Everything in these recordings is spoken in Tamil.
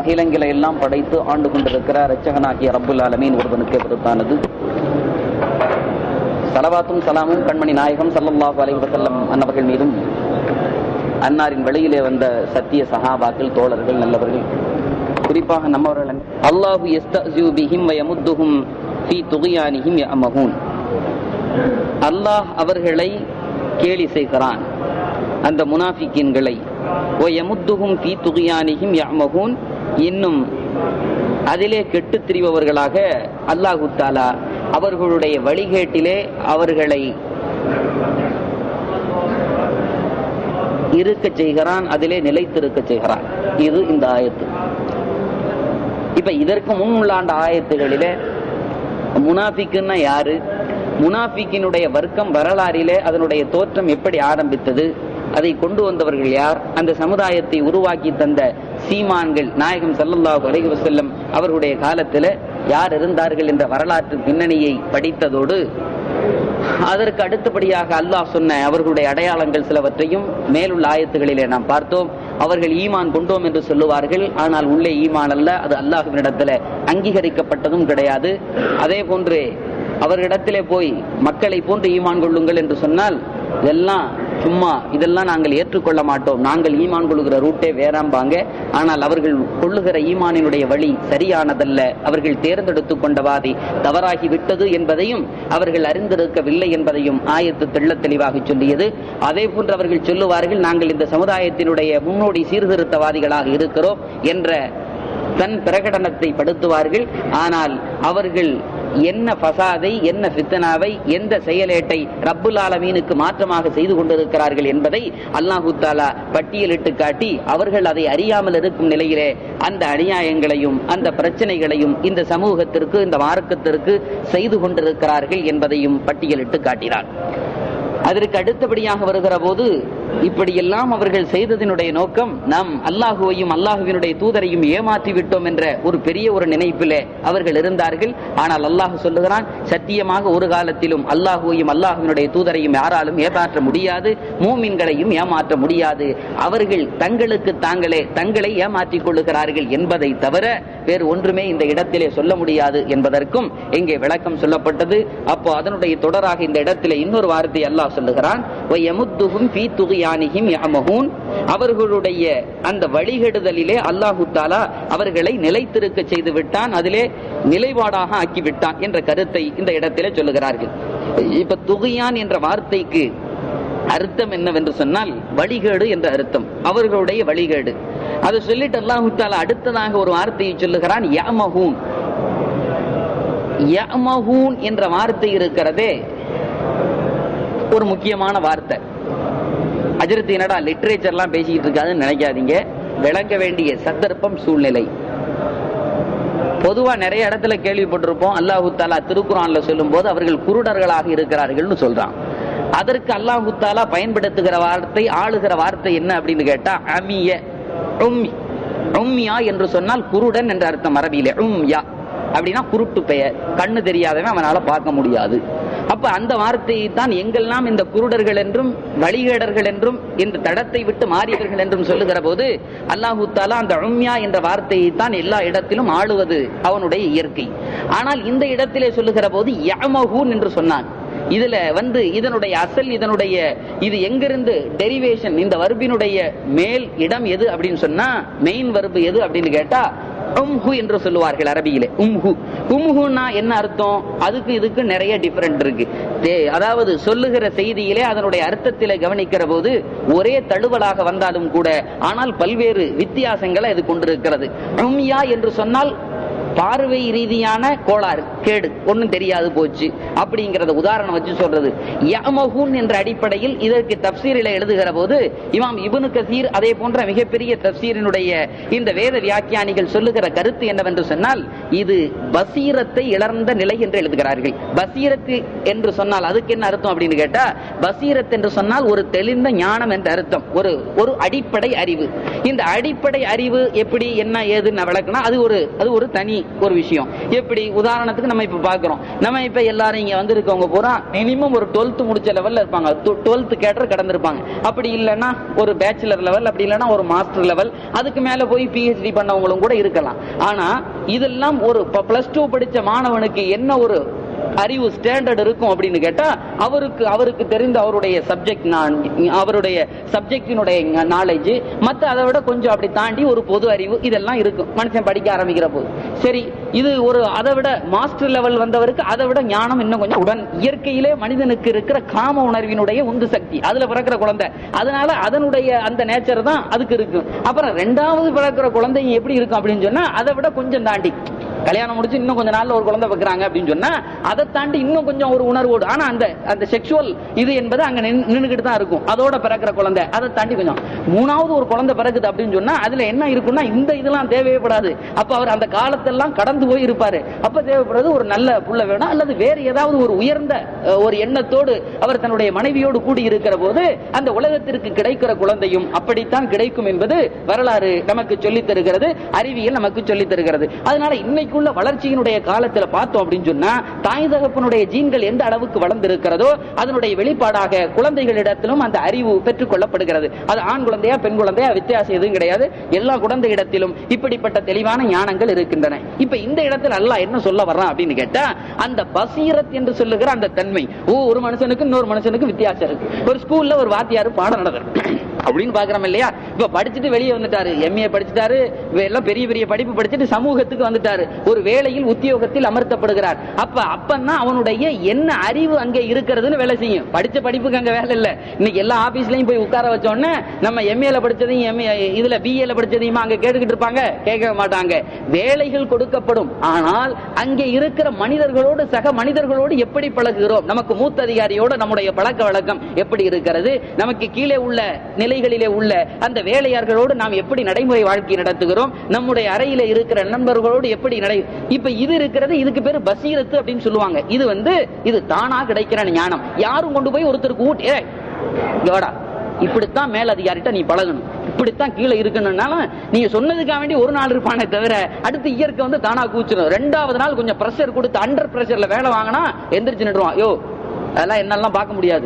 அகிலங்களை எல்லாம் படைத்து ஆண்டு கொண்டிருக்கிற ரச்சகனாகிய ரப்புல் ஆலமீன் ஒருவனுக்கு விருத்தானது சலவாத்தும் சலாமும் கண்மணி நாயகம் ஸல்லல்லாஹு அலைஹி வஸல்லம் அன்னவர்கள் மீதும் அன்னாரின் வெளியிலே வந்த சத்திய சஹாபாக்கள் தோழர்கள் நல்லவர்கள் குறிப்பாக நம்மவர்கள் அல்லாஹு யஸ்தஸு பிஹிம் வ யமுத்துஹும் ஃபீ துகியானிஹிம் யஅமஹூன் அல்லாஹ் அவர்களை கேலி செய்கிறான் அந்த முனாஃபிக்கின்களை ஓ யமுத்துஹும் ஃபீ துகியானிஹிம் யஅமஹூன் இன்னும் அதிலே கெட்டுத் திரிபவர்களாக அல்லாஹு தாலா அவர்களுடைய வழிகேட்டிலே அவர்களை இருக்க செய்கிறான் அதிலே நிலைத்திருக்க செய்கிறான் இது இந்த ஆயத்து இப்ப இதற்கு முன் உள்ள ஆண்ட ஆயத்துகளிலே முனாஃபிக்குன்னா யாரு முனாஃபிக்கினுடைய வர்க்கம் வரலாறிலே அதனுடைய தோற்றம் எப்படி ஆரம்பித்தது அதை கொண்டு வந்தவர்கள் யார் அந்த சமுதாயத்தை உருவாக்கி தந்த சீமான்கள் நாயகம் ஸல்லல்லாஹு அலைஹி வஸல்லம் அவர்களுடைய காலத்துல யார் இருந்தார்கள் என்ற வரலாற்று பின்னணியை படித்ததோடு அதற்கு அடுத்தபடியாக அல்லாஹ் சொன்ன அவர்களுடைய அடையாளங்கள் சிலவற்றையும் மேலுள்ள ஆயத்துகளிலே நாம் பார்த்தோம் அவர்கள் ஈமான் கொண்டோம் என்று சொல்லுவார்கள் ஆனால் உள்ளே ஈமான் அல்ல அது அல்லாஹுவினிடத்துல அங்கீகரிக்கப்பட்டதும் கிடையாது அதே போன்று அவர்களிடத்திலே போய் மக்களை போன்று ஈமான் கொள்ளுங்கள் என்று சொன்னால் இதெல்லாம் சும்மா இதெல்லாம் நாங்கள் ஏற்றுக்கொள்ள மாட்டோம் நாங்கள் ஈமான் கொள்ளுகிற ரூட்டே வேறாம்பாங்க ஆனால் அவர்கள் கொள்ளுகிற ஈமானினுடைய வழி சரியானதல்ல அவர்கள் தேர்ந்தெடுத்து கொண்ட வாதி தவறாகி விட்டது என்பதையும் அவர்கள் அறிந்திருக்கவில்லை என்பதையும் ஆயத்து தெள்ள தெளிவாக சொல்லியது அதே போன்று அவர்கள் சொல்லுவார்கள் நாங்கள் இந்த சமுதாயத்தினுடைய முன்னோடி சீர்திருத்தவாதிகளாக இருக்கிறோம் என்ற தன் பிரகடனத்தை படுத்துவார்கள் ஆனால் அவர்கள் என்ன பசாதை என்ன ஃபித்தனாவை எந்த செயலேட்டை ரப்புல் ஆலமீனுக்கு மாற்றமாக செய்து கொண்டிருக்கிறார்கள் என்பதை அல்லாஹு தாலா பட்டியலிட்டு காட்டி அவர்கள் அதை அறியாமல் இருக்கும் நிலையிலே அந்த அநியாயங்களையும் அந்த பிரச்சனைகளையும் இந்த சமூகத்திற்கு இந்த மார்க்கத்திற்கு செய்து கொண்டிருக்கிறார்கள் என்பதையும் பட்டியலிட்டு காட்டினார் அதற்கு அடுத்தபடியாக வருகிற போது இப்படியெல்லாம் அவர்கள் செய்ததினுடைய நோக்கம் நாம் அல்லாஹுவையும் அல்லாஹுவினுடைய தூதரையும் ஏமாற்றி விட்டோம் என்ற ஒரு பெரிய ஒரு நினைப்பிலே அவர்கள் இருந்தார்கள் ஆனால் அல்லாஹ் சொல்லுகிறான் சத்தியமாக ஒரு காலத்திலும் அல்லாஹுவையும் அல்லாஹுவினுடைய தூதரையும் யாராலும் ஏமாற்ற முடியாது மூமின்களையும் ஏமாற்ற முடியாது அவர்கள் தங்களுக்கு தாங்களே தங்களை ஏமாற்றிக் கொள்ளுகிறார்கள் என்பதை தவிர வேறு ஒன்றுமே இந்த இடத்திலே சொல்ல முடியாது என்பதற்கும் இங்கே விளக்கம் சொல்லப்பட்டது அப்போ அதனுடைய தொடராக இந்த இடத்திலே இன்னொரு வார்த்தை அல்லாஹ் சொல்லுகிறான் அவர்களுடைய அந்த வழிகெடுதலிலே அல்லாஹு தாலா அவர்களை நிலைத்திருக்க செய்து விட்டான் அதிலே நிலைப்பாடாக ஆக்கி விட்டான் என்ற கருத்தை இந்த இடத்திலே சொல்லுகிறார்கள் இப்ப துகியான் என்ற வார்த்தைக்கு அர்த்தம் என்னவென்று சொன்னால் வழிகேடு என்ற அர்த்தம் அவர்களுடைய வழிகேடு அதை சொல்லிட்டு அல்லாஹு தாலா அடுத்ததாக ஒரு வார்த்தையை சொல்லுகிறான் யமஹூன் யமஹூன் என்ற வார்த்தை இருக்கிறதே ஒரு முக்கியமான வார்த்தை அஜரத்து என்னடா லிட்ரேச்சர்லாம் பேசிக்கிட்டு இருக்காதுன்னு நினைக்காதீங்க விளங்க வேண்டிய சந்தர்ப்பம் சூழ்நிலை பொதுவா நிறைய இடத்துல கேள்விப்பட்டிருப்போம் அல்லாஹு தாலா திருக்குறான்ல சொல்லும் போது அவர்கள் குருடர்களாக இருக்கிறார்கள்னு சொல்றான் அதற்கு அல்லாஹு தாலா பயன்படுத்துகிற வார்த்தை ஆளுகிற வார்த்தை என்ன அப்படின்னு கேட்டா அமிய உம்மி உம்மியா என்று சொன்னால் குருடன் என்ற அர்த்தம் அரபியில உம்யா அப்படின்னா குருட்டு பெயர் கண்ணு தெரியாதவன் அவனால பார்க்க முடியாது அப்ப அந்த வார்த்தையை தான் எங்கெல்லாம் இந்த குருடர்கள் என்றும் வழிகேடர்கள் என்றும் இந்த தடத்தை விட்டு மாறியவர்கள் என்றும் சொல்லுகிற போது அல்லாஹு தாலா அந்த உம்யா என்ற வார்த்தையை தான் எல்லா இடத்திலும் ஆளுவது அவனுடைய இயற்கை ஆனால் இந்த இடத்திலே சொல்லுகிற போது யமஹூன் என்று சொன்னான் இதுல வந்து இதனுடைய அசல் இதனுடைய இது எங்கிருந்து டெரிவேஷன் இந்த வர்பினுடைய மேல் இடம் எது அப்படின்னு சொன்னா மெயின் வர்பு எது அப்படின்னு கேட்டா உம்ஹு என்று சொல்லுவார்கள் அரபியிலே உம்ஹு உம்ஹுன்னா என்ன அர்த்தம் அதுக்கு இதுக்கு நிறைய டிஃபரெண்ட் இருக்கு அதாவது சொல்லுகிற செய்தியிலே அதனுடைய அர்த்தத்திலே கவனிக்கிற போது ஒரே தழுவலாக வந்தாலும் கூட ஆனால் பல்வேறு வித்தியாசங்களை அது கொண்டிருக்கிறது உம்யா என்று சொன்னால் பார்வை ரீதியான கோளாறு கேடு ஒன்னும் தெரியாது போச்சு அப்படிங்கறத உதாரணம் வச்சு சொல்றது யமஹூன் என்ற அடிப்படையில் இதற்கு தப்சீரில எழுதுகிற போது இமாம் இபுனு கசீர் அதே போன்ற மிகப்பெரிய தப்சீரினுடைய இந்த வேத வியாக்கியானிகள் சொல்லுகிற கருத்து என்னவென்று சொன்னால் இது பசீரத்தை இழந்த நிலை என்று எழுதுகிறார்கள் பசீரத்து என்று சொன்னால் அதுக்கு என்ன அர்த்தம் அப்படின்னு கேட்டா பசீரத் என்று சொன்னால் ஒரு தெளிந்த ஞானம் என்ற அர்த்தம் ஒரு ஒரு அடிப்படை அறிவு இந்த அடிப்படை அறிவு எப்படி என்ன ஏதுன்னு விளக்குனா அது ஒரு அது ஒரு தனி ஒரு விஷயம் எப்படி உதாரணத்துக்கு நம்ம இப்ப பாக்குறோம் நம்ம இப்ப எல்லாரும் இங்க வந்து இருக்கவங்க பூரா மினிமம் ஒரு டுவெல்த் முடிச்ச லெவல்ல இருப்பாங்க டுவெல்த் கேட்டர் கடந்திருப்பாங்க அப்படி இல்லைன்னா ஒரு பேச்சுலர் லெவல் அப்படி இல்லைன்னா ஒரு மாஸ்டர் லெவல் அதுக்கு மேல போய் பிஹெச்டி பண்ணவங்களும் கூட இருக்கலாம் ஆனா இதெல்லாம் ஒரு பிளஸ் டூ படிச்ச மாணவனுக்கு என்ன ஒரு அறிவு ஸ்டாண்டர்ட் இருக்கும் அப்படின்னு கேட்டா அவருக்கு அவருக்கு தெரிந்த அவருடைய சப்ஜெக்ட் அவருடைய சப்ஜெக்டினுடைய நாலேஜ் மத்த அதை விட கொஞ்சம் அப்படி தாண்டி ஒரு பொது அறிவு இதெல்லாம் இருக்கும் மனுஷன் படிக்க ஆரம்பிக்கிற போது சரி இது ஒரு அதை விட மாஸ்டர் லெவல் வந்தவருக்கு அதை விட ஞானம் இன்னும் கொஞ்சம் உடன் இயற்கையிலே மனிதனுக்கு இருக்கிற காம உணர்வினுடைய உந்து சக்தி அதுல பிறக்கிற குழந்தை அதனால அதனுடைய அந்த நேச்சர் தான் அதுக்கு இருக்கு அப்புறம் ரெண்டாவது பிறக்கிற குழந்தையும் எப்படி இருக்கும் அப்படின்னு சொன்னா அதை விட கொஞ்சம் தாண்டி கல்யாணம் முடிச்சு இன்னும் கொஞ்ச நாள்ல ஒரு குழந்தை வைக்கிறாங்க அப்படின்னு சொன்னா அதை தாண்டி இன்னும் கொஞ்சம் ஒரு உணர்வோடு ஆனா அந்த அந்த செக்ஷுவல் இது என்பது அங்க நின்றுகிட்டு தான் இருக்கும் அதோட பிறக்கிற குழந்தை அதை தாண்டி கொஞ்சம் மூணாவது ஒரு குழந்தை பிறகுது அப்படின்னு சொன்னா அதுல என்ன இருக்கும்னா இந்த இதெல்லாம் தேவைப்படாது அப்ப அவர் அந்த காலத்தெல்லாம் கடந்து போய் இருப்பாரு அப்ப தேவைப்படுறது ஒரு நல்ல புள்ள வேணும் அல்லது வேறு ஏதாவது ஒரு உயர்ந்த ஒரு எண்ணத்தோடு அவர் தன்னுடைய மனைவியோடு கூடி இருக்கிற போது அந்த உலகத்திற்கு கிடைக்கிற குழந்தையும் அப்படித்தான் கிடைக்கும் என்பது வரலாறு நமக்கு சொல்லித் தருகிறது அறிவியல் நமக்கு சொல்லித் தருகிறது அதனால இன்னைக்கு இன்னைக்குள்ள வளர்ச்சியினுடைய காலத்துல பார்த்தோம் அப்படின்னு சொன்னா தாய் தகப்பனுடைய ஜீன்கள் எந்த அளவுக்கு வளர்ந்திருக்கிறதோ அதனுடைய வெளிப்பாடாக குழந்தைகளிடத்திலும் அந்த அறிவு பெற்றுக் கொள்ளப்படுகிறது அது ஆண் குழந்தையா பெண் குழந்தையா வித்தியாசம் எதுவும் கிடையாது எல்லா குழந்தையிடத்திலும் இப்படிப்பட்ட தெளிவான ஞானங்கள் இருக்கின்றன இப்ப இந்த இடத்துல அல்லாஹ் என்ன சொல்ல வர்றான் அப்படின்னு கேட்டா அந்த பசீரத் என்று சொல்லுகிற அந்த தன்மை ஓ ஒரு மனுஷனுக்கு இன்னொரு மனுஷனுக்கு வித்தியாசம் இருக்கு ஒரு ஸ்கூல்ல ஒரு வாத்தியார் பாடம் நடத்துறாரு அப்படின்னு பாக்குறோம் இல்லையா இப்ப படிச்சுட்டு வெளியே வந்துட்டாரு எம்ஏ படிச்சுட்டாரு எல்லாம் பெரிய பெரிய படிப்பு படிச்சுட்டு சமூகத்துக்கு வந்துட்டாரு ஒரு வேலையில் உத்தியோகத்தில் அமர்த்தப்படுகிறார் அப்ப அப்பந்தான் அவனுடைய என்ன அறிவு அங்கே இருக்கிறதுன்னு வேலை செய்யும் படிச்ச படிப்புக்கு அங்க வேலை இல்ல இன்னைக்கு எல்லா ஆபீஸ்லயும் போய் உட்கார வச்சோடனே நம்ம எம்ஏல படிச்சதையும் எம்ஏ இதுல பிஏல படிச்சதையும் அங்க கேட்டுக்கிட்டு இருப்பாங்க கேட்க மாட்டாங்க வேலைகள் கொடுக்கப்படும் ஆனால் அங்கே இருக்கிற மனிதர்களோடு சக மனிதர்களோடு எப்படி பழகுகிறோம் நமக்கு மூத்த அதிகாரியோட நம்முடைய பழக்க வழக்கம் எப்படி இருக்கிறது நமக்கு கீழே உள்ள நிலைகளிலே உள்ள அந்த வேலையார்களோடு நாம் எப்படி நடைமுறை வாழ்க்கை நடத்துகிறோம் நம்முடைய அறையில இருக்கிற நண்பர்களோடு எப்படி நடை இப்ப இது இருக்கிறது இதுக்கு பேரு பசீரத்து அப்படின்னு சொல்லுவாங்க இது வந்து இது தானா கிடைக்கிற ஞானம் யாரும் கொண்டு போய் ஒருத்தருக்கு ஊட்டி ஏய், இங்க வாடா இப்படித்தான் மேல் அதிகாரிட்ட நீ பழகணும் இப்படித்தான் கீழே இருக்கணும்னால நீங்க சொன்னதுக்காக வேண்டி ஒரு நாள் இருப்பானே தவிர அடுத்து இயற்கை வந்து தானா கூச்சிடும் ரெண்டாவது நாள் கொஞ்சம் பிரஷர் கொடுத்து அண்டர் பிரஷர்ல வேலை வாங்கினா எந்திரிச்சு நின்றுவான் யோ அதெல்லாம் என்னெல்லாம் பார்க்க முடியாது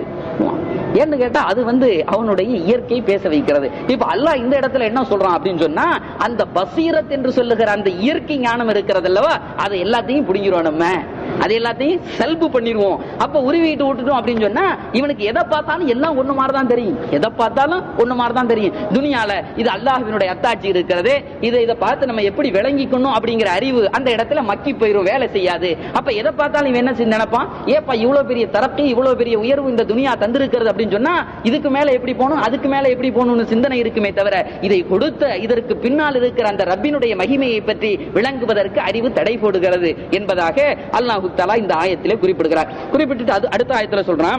ஏன்னு கேட்டா அது வந்து அவனுடைய இயற்கை பேச வைக்கிறது இப்ப அல்லாஹ் இந்த இடத்துல என்ன சொல்றான் அப்படின்னு சொன்னா அந்த பசீரத் என்று சொல்லுகிற அந்த இயற்கை ஞானம் இருக்கிறது அல்லவா அதை எல்லாத்தையும் பிடிங்கிறோம் நம்ம அது எல்லாத்தையும் செல்பு பண்ணிடுவோம் அப்ப உருவிட்டு விட்டுட்டோம் அப்படின்னு சொன்னா இவனுக்கு எதை பார்த்தாலும் எல்லாம் ஒண்ணு மாதிரி தான் தெரியும் எதை பார்த்தாலும் ஒண்ணு மாதிரி தான் தெரியும் துனியால இது அல்லாஹ்வினுடைய அத்தாட்சி இருக்கிறது இதை இதை பார்த்து நம்ம எப்படி விளங்கிக்கணும் அப்படிங்கிற அறிவு அந்த இடத்துல மக்கி போயிரும் வேலை செய்யாது அப்ப எதை பார்த்தாலும் இவன் என்ன செஞ்சு நினைப்பான் ஏப்பா இவ்வளவு பெரிய தரப்பு இவ்வளவு பெரிய உயர்வு இந்த துனியா தந்திருக்கிறது அப்படின்னு சொன்னா இதுக்கு மேல எப்படி போகணும் அதுக்கு மேல எப்படி போகணும்னு சிந்தனை இருக்குமே தவிர இதை கொடுத்த இதற்கு பின்னால் இருக்கிற அந்த ரப்பினுடைய மகிமையை பற்றி விளங்குவதற்கு அறிவு தடை போடுகிறது என்பதாக அல்லாஹு தலா இந்த ஆயத்திலே குறிப்பிடுகிறார் குறிப்பிட்டு அது அடுத்த ஆயத்துல சொல்றான்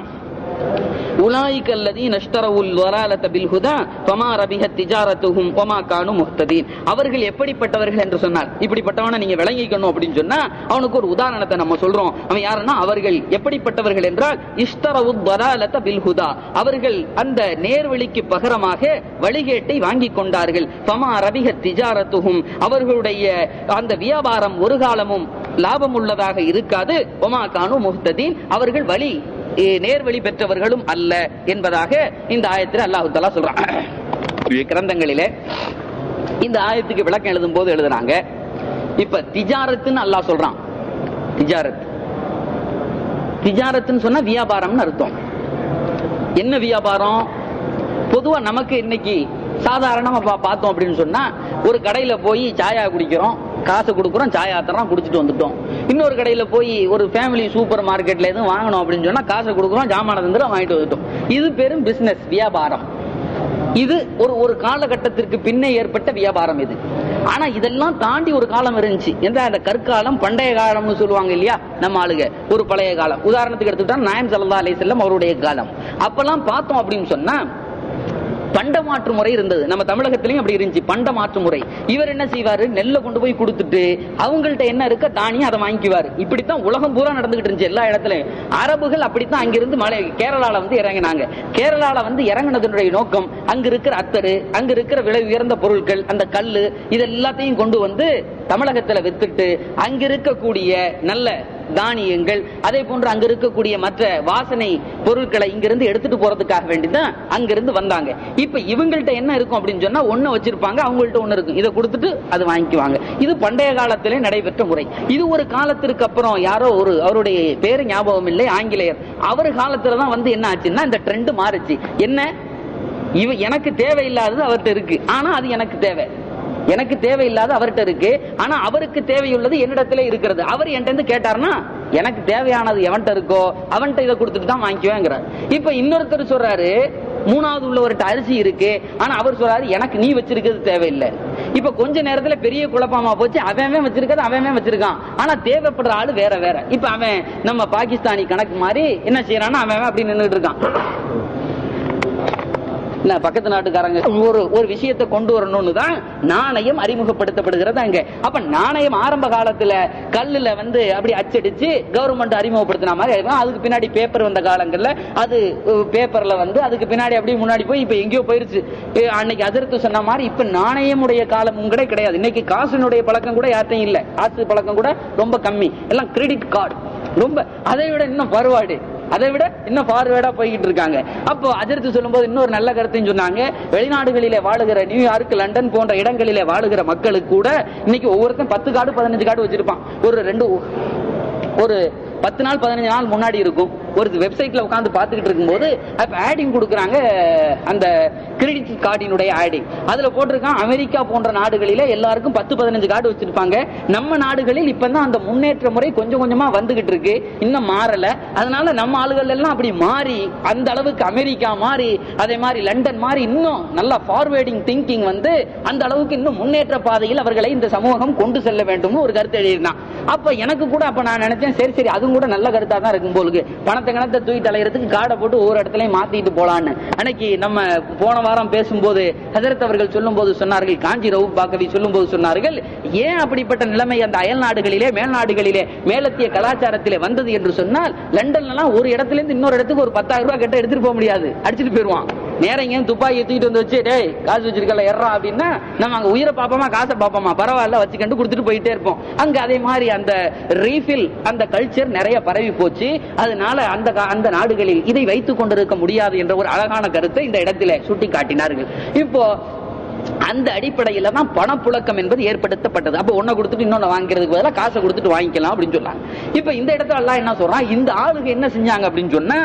உலாயிக அல்லதீன இஷ்தரவுல் வலாலத பில் ஹுதா ஃபமா ரபிஹத் திஜாரத்துஹும் வமா கானு முஹ்ததீன் அவர்கள் எப்படிப்பட்டவர்கள் என்று சொன்னால் இப்படிப்பட்டவனை நீங்க விளங்கிக்கணும் அப்படின்னு சொன்னா அவனுக்கு ஒரு உதாரணத்தை நம்ம சொல்றோம் அவன் யாருன்னா அவர்கள் எப்படிப்பட்டவர்கள் என்றால் இஷ்தரவுல் வலாலத பில் ஹுதா அவர்கள் அந்த நேர்வழிக்கு பகரமாக வழிகேட்டை வாங்கி கொண்டார்கள் ஃபமா ரபிஹத் திஜாரத்துஹும் அவர்களுடைய அந்த வியாபாரம் ஒரு காலமும் லாபம் உள்ளதாக இருக்காது ஒமா கானு முஹ்ததீன் அவர்கள் வழி ஏ- நேர்வழி பெற்றவர்களும் அல்ல என்பதாக இந்த ஆயத்தில் அல்லாஹு தலா சொல்றான் கிரந்தங்களிலே இந்த ஆயத்துக்கு விளக்கம் எழுதும் போது எழுதுறாங்க இப்ப திஜாரத்துன்னு அல்லாஹ் சொல்றான் திஜாரத் திஜாரத்துன்னு சொன்னா வியாபாரம்னு அர்த்தம் என்ன வியாபாரம் பொதுவா நமக்கு இன்னைக்கு சாதாரணமா பா- பார்த்தோம் அப்படின்னு சொன்னா ஒரு கடையில போய் சாயா குடிக்கிறோம் காசு கொடுக்குறோம் சாயா தரோம் குடிச்சிட்டு வந்துட்டோம் இன்னொரு கடையில போய் ஒரு ஃபேமிலி சூப்பர் மார்க்கெட்ல எதுவும் வாங்கணும் அப்படின்னு சொன்னா காசு கொடுக்குறோம் ஜாமான தந்துடும் வாங்கிட்டு வந்துட்டோம் இது பெரும் பிசினஸ் வியாபாரம் இது ஒரு ஒரு காலகட்டத்திற்கு பின்னே ஏற்பட்ட வியாபாரம் இது ஆனா இதெல்லாம் தாண்டி ஒரு காலம் இருந்துச்சு எந்த அந்த கற்காலம் பண்டைய காலம்னு சொல்லுவாங்க இல்லையா நம்ம ஆளுங்க ஒரு பழைய காலம் உதாரணத்துக்கு எடுத்துக்கிட்டா நாயம் சல்லா அலி செல்லம் அவருடைய காலம் அப்பெல்லாம் பார்த்தோம் அப்படின்னு சொன்னா பண்ட மாற்று முறை இருந்தது நம்ம தமிழகத்திலயும் அப்படி இருந்துச்சு பண்ட மாற்று முறை இவர் என்ன செய்வாரு நெல்லை கொண்டு போய் கொடுத்துட்டு அவங்கள்ட்ட என்ன இருக்க தானியம் அதை வாங்கிக்குவாரு இப்படித்தான் உலகம் பூரா நடந்துகிட்டு இருந்துச்சு எல்லா இடத்துலயும் அரபுகள் அப்படித்தான் அங்கிருந்து மலை கேரளால வந்து இறங்கினாங்க கேரளால வந்து இறங்கினதனுடைய நோக்கம் அங்க இருக்கிற அத்தரு அங்க இருக்கிற விலை உயர்ந்த பொருட்கள் அந்த கல்லு இது எல்லாத்தையும் கொண்டு வந்து தமிழகத்துல வித்துட்டு அங்க இருக்கக்கூடிய நல்ல தானியங்கள் அதே போன்று அங்க இருக்கக்கூடிய மற்ற வாசனை பொருட்களை இங்கிருந்து எடுத்துட்டு போறதுக்காக வேண்டிதான் அங்கிருந்து வந்தாங்க இப்ப இவங்கள்ட்ட என்ன இருக்கும் அப்படின்னு சொன்னா ஒண்ணு வச்சிருப்பாங்க அவங்கள்ட்ட ஒண்ணு இருக்கும் இதை கொடுத்துட்டு அது வாங்கிக்குவாங்க இது பண்டைய காலத்திலே நடைபெற்ற முறை இது ஒரு காலத்திற்கு அப்புறம் யாரோ ஒரு அவருடைய பேரு ஞாபகம் இல்லை ஆங்கிலேயர் அவர் காலத்துல தான் வந்து என்ன ஆச்சுன்னா இந்த ட்ரெண்ட் மாறுச்சு என்ன இவ எனக்கு தேவையில்லாதது அவர்கிட்ட இருக்கு ஆனா அது எனக்கு தேவை எனக்கு தேவையில்லாத அவர்கிட்ட இருக்கு ஆனா அவருக்கு தேவையுள்ளது என்னிடத்துல இருக்கிறது அவர் என்கிட்ட இருந்து கேட்டாருன்னா எனக்கு தேவையானது எவன்கிட்ட இருக்கோ அவன்கிட்ட இதை கொடுத்துட்டு தான் வாங்கிக்குவேங்கிறார் இப்ப இன்னொருத்தர் சொல்றாரு மூணாவது உள்ளவர்கிட்ட அரிசி இருக்கு ஆனா அவர் சொல்றாரு எனக்கு நீ வச்சிருக்கிறது தேவையில்லை இப்ப கொஞ்ச நேரத்துல பெரிய குழப்பமா போச்சு அவன் அவன் வச்சிருக்கிறது அவன் அவன் வச்சிருக்கான் ஆனா தேவைப்படுற ஆளு வேற வேற இப்ப அவன் நம்ம பாகிஸ்தானி கணக்கு மாதிரி என்ன செய்யறான்னா அவன் அவன் அப்படி நின்றுட்டு இருக்கான் இல்ல பக்கத்து நாட்டுக்காரங்க ஒரு ஒரு விஷயத்தை கொண்டு வரணும்னு தான் நாணயம் அறிமுகப்படுத்தப்படுகிறது அங்க அப்ப நாணயம் ஆரம்ப காலத்துல கல்லுல வந்து அப்படி அச்சடிச்சு கவர்மெண்ட் அறிமுகப்படுத்தின மாதிரி இருக்கும். அதுக்கு பின்னாடி பேப்பர் வந்த காலங்கள்ல அது பேப்பர்ல வந்து அதுக்கு பின்னாடி அப்படியே முன்னாடி போய் இப்ப எங்கேயோ போயிருச்சு அஹ் அன்னைக்கு அதிர்த்து சொன்ன மாதிரி இப்ப நாணயமுடைய காலமும் கூட கிடையாது இன்னைக்கு காசுனுடைய பழக்கம் கூட யார்ட்டையும் இல்ல காசு பழக்கம் கூட ரொம்ப கம்மி எல்லாம் கிரெடிட் கார்டு ரொம்ப அதை விட இன்னும் பருவாடு அதை விட இன்னும் பார்வேர்டா போய்கிட்டு இருக்காங்க அப்போ அஜர்த்து சொல்லும்போது இன்னொரு நல்ல கருத்தையும் சொன்னாங்க வெளிநாடுகளிலே வாழுகிற நியூயார்க் லண்டன் போன்ற இடங்களிலே வாழுகிற மக்களுக்கு கூட இன்னைக்கு ஒவ்வொருத்தன் பத்து கார்டு பதினஞ்சு கார்டு வச்சிருப்பான் ஒரு ரெண்டு ஒரு பத்து நாள் பதினஞ்சு நாள் முன்னாடி இருக்கும் ஒரு வெப்சைட்ல உட்காந்து பார்த்துக்கிட்டு இருக்கும்போது அப்ப ஆடிங் கொடுக்குறாங்க அந்த கிரெடிட் கார்டினுடைய ஆடிங் அதுல போட்டிருக்கான் அமெரிக்கா போன்ற நாடுகளில எல்லாருக்கும் பத்து பதினஞ்சு கார்டு வச்சிருப்பாங்க நம்ம நாடுகளில் இப்பதான் அந்த முன்னேற்ற முறை கொஞ்சம் கொஞ்சமா வந்துகிட்டு இருக்கு இன்னும் மாறல அதனால நம்ம ஆளுகள் எல்லாம் அப்படி மாறி அந்த அளவுக்கு அமெரிக்கா மாறி அதே மாதிரி லண்டன் மாறி இன்னும் நல்லா ஃபார்வேர்டிங் திங்கிங் வந்து அந்த அளவுக்கு இன்னும் முன்னேற்ற பாதையில் அவர்களை இந்த சமூகம் கொண்டு செல்ல வேண்டும்னு ஒரு கருத்து எழுதியிருந்தான் அப்ப எனக்கு கூட அப்ப நான் நினைச்சேன் சரி சரி அதுவும் கூட நல்ல கருத்தா தான் இருக்கும் போலுக்கு பணத்தை கணத்தை தூக்கிட்டு அலையறதுக்கு காடை போட்டு ஒவ்வொரு இடத்துலயும் மாத்திட்டு போலான்னு அன்னைக்கு நம்ம போன வாரம் பேசும்போது ஹசரத் அவர்கள் சொல்லும் போது சொன்னார்கள் காஞ்சி ரவு பாக்கவி சொல்லும் போது சொன்னார்கள் ஏன் அப்படிப்பட்ட நிலைமை அந்த அயல் நாடுகளிலே மேல் நாடுகளிலே மேலத்திய கலாச்சாரத்திலே வந்தது என்று சொன்னால் லண்டன்ல எல்லாம் ஒரு இடத்துல இருந்து இன்னொரு இடத்துக்கு ஒரு பத்தாயிரம் ரூபாய் கிட்ட எடுத்துட்டு போக முடியாது அடிச்சுட்டு போயிருவான் நேரம் எங்கேயும் துப்பாக்கி தூக்கிட்டு வந்து வச்சு டேய் காசு வச்சிருக்கல எறா அப்படின்னா நம்ம அங்க உயிரை பாப்போமா காசை பாப்போமா பரவாயில்ல வச்சுக்கண்டு கொடுத்துட்டு போயிட்டே இருப்போம் அங்க அதே மாதிரி அந்த ரீஃபில் அந்த கல்ச்சர் நிறைய பரவி போச்சு அதனால அந்த கா- அந்த நாடுகளில் இதை வைத்துக் கொண்டிருக்க முடியாது என்ற ஒரு அழகான கருத்தை இந்த இடத்திலே சுட்டி காட்டினார்கள் இப்போ அந்த அடிப்படையில தான் பணப்புழக்கம் என்பது ஏற்படுத்தப்பட்டது அப்ப ஒன்ன கொடுத்துட்டு இன்னொன்னு வாங்கிறதுக்கு பதிலா காசை கொடுத்துட்டு வாங்கிக்கலாம் அப்படின்னு சொன்னாங்க இப்ப இந்த இடத்துல எல்லாம் என்ன சொல்றான் இந்த ஆளுங்க என்ன செஞ்சாங்க அப்படின்னு சொன்னா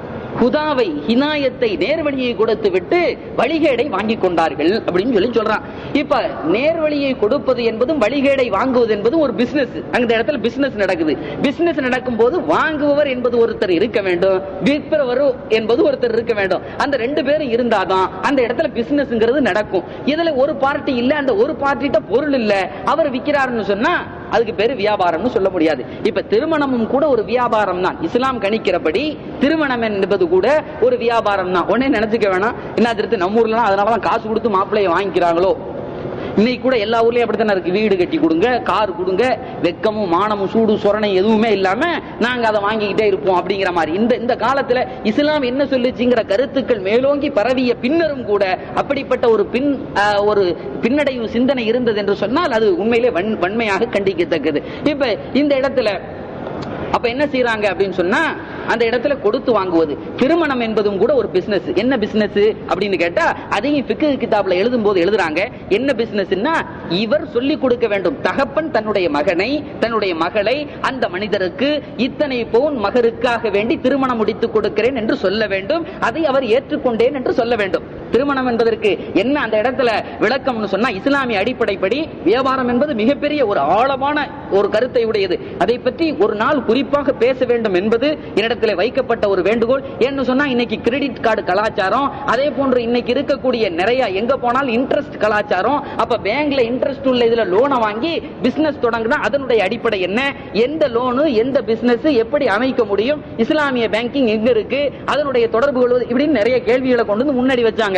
ஹுதாவை ஹினாயத்தை நேர்வழியை கொடுத்து விட்டு வழிகேடை வாங்கி கொண்டார்கள் அப்படின்னு சொல்லி சொல்றான் இப்ப நேர்வழியை கொடுப்பது என்பதும் வழிகேடை வாங்குவது என்பதும் ஒரு பிசினஸ் அந்த இடத்துல பிசினஸ் நடக்குது பிசினஸ் நடக்கும் போது வாங்குபவர் என்பது ஒருத்தர் இருக்க வேண்டும் விற்பவர் என்பது ஒருத்தர் இருக்க வேண்டும் அந்த ரெண்டு பேரும் இருந்தாதான் அந்த இடத்துல பிசினஸ்ங்கிறது நடக்கும் இதுல ஒரு பார்ட்டி இல்ல அந்த ஒரு பார்ட்டிட்ட பொருள் இல்ல அவர் விக்கிறாருன்னு சொன்னா அதுக்கு பேரு வியாபாரம்னு சொல்ல முடியாது இப்ப திருமணமும் கூட ஒரு வியாபாரம் தான் இஸ்லாம் கணிக்கிறபடி திருமணம் என்பது கூட ஒரு வியாபாரம் தான் உடனே நினைச்சுக்க வேணாம் என்ன திருத்து நம்ம ஊர்ல அதனாலதான் காசு கொடுத்து மாப்பிள்ளைய வாங்கிக்கிறாங்களோ இன்னைக்கு கூட எல்லா ஊர்லயும் அப்படித்தானே இருக்கு வீடு கட்டி கொடுங்க கார் கொடுங்க வெக்கமும் மானமும் சூடு சொரணை எதுவுமே இல்லாம நாங்க அதை வாங்கிக்கிட்டே இருப்போம் அப்படிங்கிற மாதிரி இந்த இந்த காலத்துல இஸ்லாம் என்ன சொல்லுச்சுங்கிற கருத்துக்கள் மேலோங்கி பரவிய பின்னரும் கூட அப்படிப்பட்ட ஒரு பின் ஆஹ், ஒரு பின்னடைவு சிந்தனை இருந்தது என்று சொன்னால் அது உண்மையிலே வன்- வன்மையாக கண்டிக்கத்தக்கது இப்ப இந்த இடத்துல அப்ப என்ன செய்யறாங்க அப்படின்னு சொன்னா அந்த இடத்துல கொடுத்து வாங்குவது திருமணம் என்பதும் கூட ஒரு பிசினஸ் என்ன பிசினஸ் அப்படின்னு கேட்டா அதையும் ஃபிக்கு கிதாப்ல எழுதும் போது எழுதுறாங்க என்ன பிசினஸ்னா இவர் சொல்லி கொடுக்க வேண்டும் தகப்பன் தன்னுடைய மகனை தன்னுடைய மகளை அந்த மனிதருக்கு இத்தனை பவுன் மகருக்காக வேண்டி திருமணம் முடித்துக் கொடுக்கிறேன் என்று சொல்ல வேண்டும் அதை அவர் ஏற்றுக்கொண்டேன் என்று சொல்ல வேண்டும் திருமணம் என்பதற்கு என்ன அந்த இடத்துல விளக்கம்னு சொன்னா இஸ்லாமிய அடிப்படைப்படி வியாபாரம் என்பது மிகப்பெரிய ஒரு ஆழமான ஒரு கருத்தை உடையது அதை பற்றி ஒரு நாள் குறிப்பாக பேச வேண்டும் என்பது என்னிடத்தில் வைக்கப்பட்ட ஒரு வேண்டுகோள் ஏன்னு சொன்னா இன்னைக்கு கிரெடிட் கார்டு கலாச்சாரம் அதே போன்று இன்னைக்கு இருக்கக்கூடிய நிறைய எங்க போனால் இன்ட்ரெஸ்ட் கலாச்சாரம் அப்ப பேங்க்ல இன்ட்ரெஸ்ட் உள்ள இதுல லோனை வாங்கி பிசினஸ் தொடங்கினா அதனுடைய அடிப்படை என்ன எந்த லோனு எந்த பிசினஸ் எப்படி அமைக்க முடியும் இஸ்லாமிய பேங்கிங் எங்க இருக்கு அதனுடைய தொடர்பு கொள்வது இப்படின்னு நிறைய கேள்விகளை கொண்டு வந்து முன்னாடி வச்சாங்க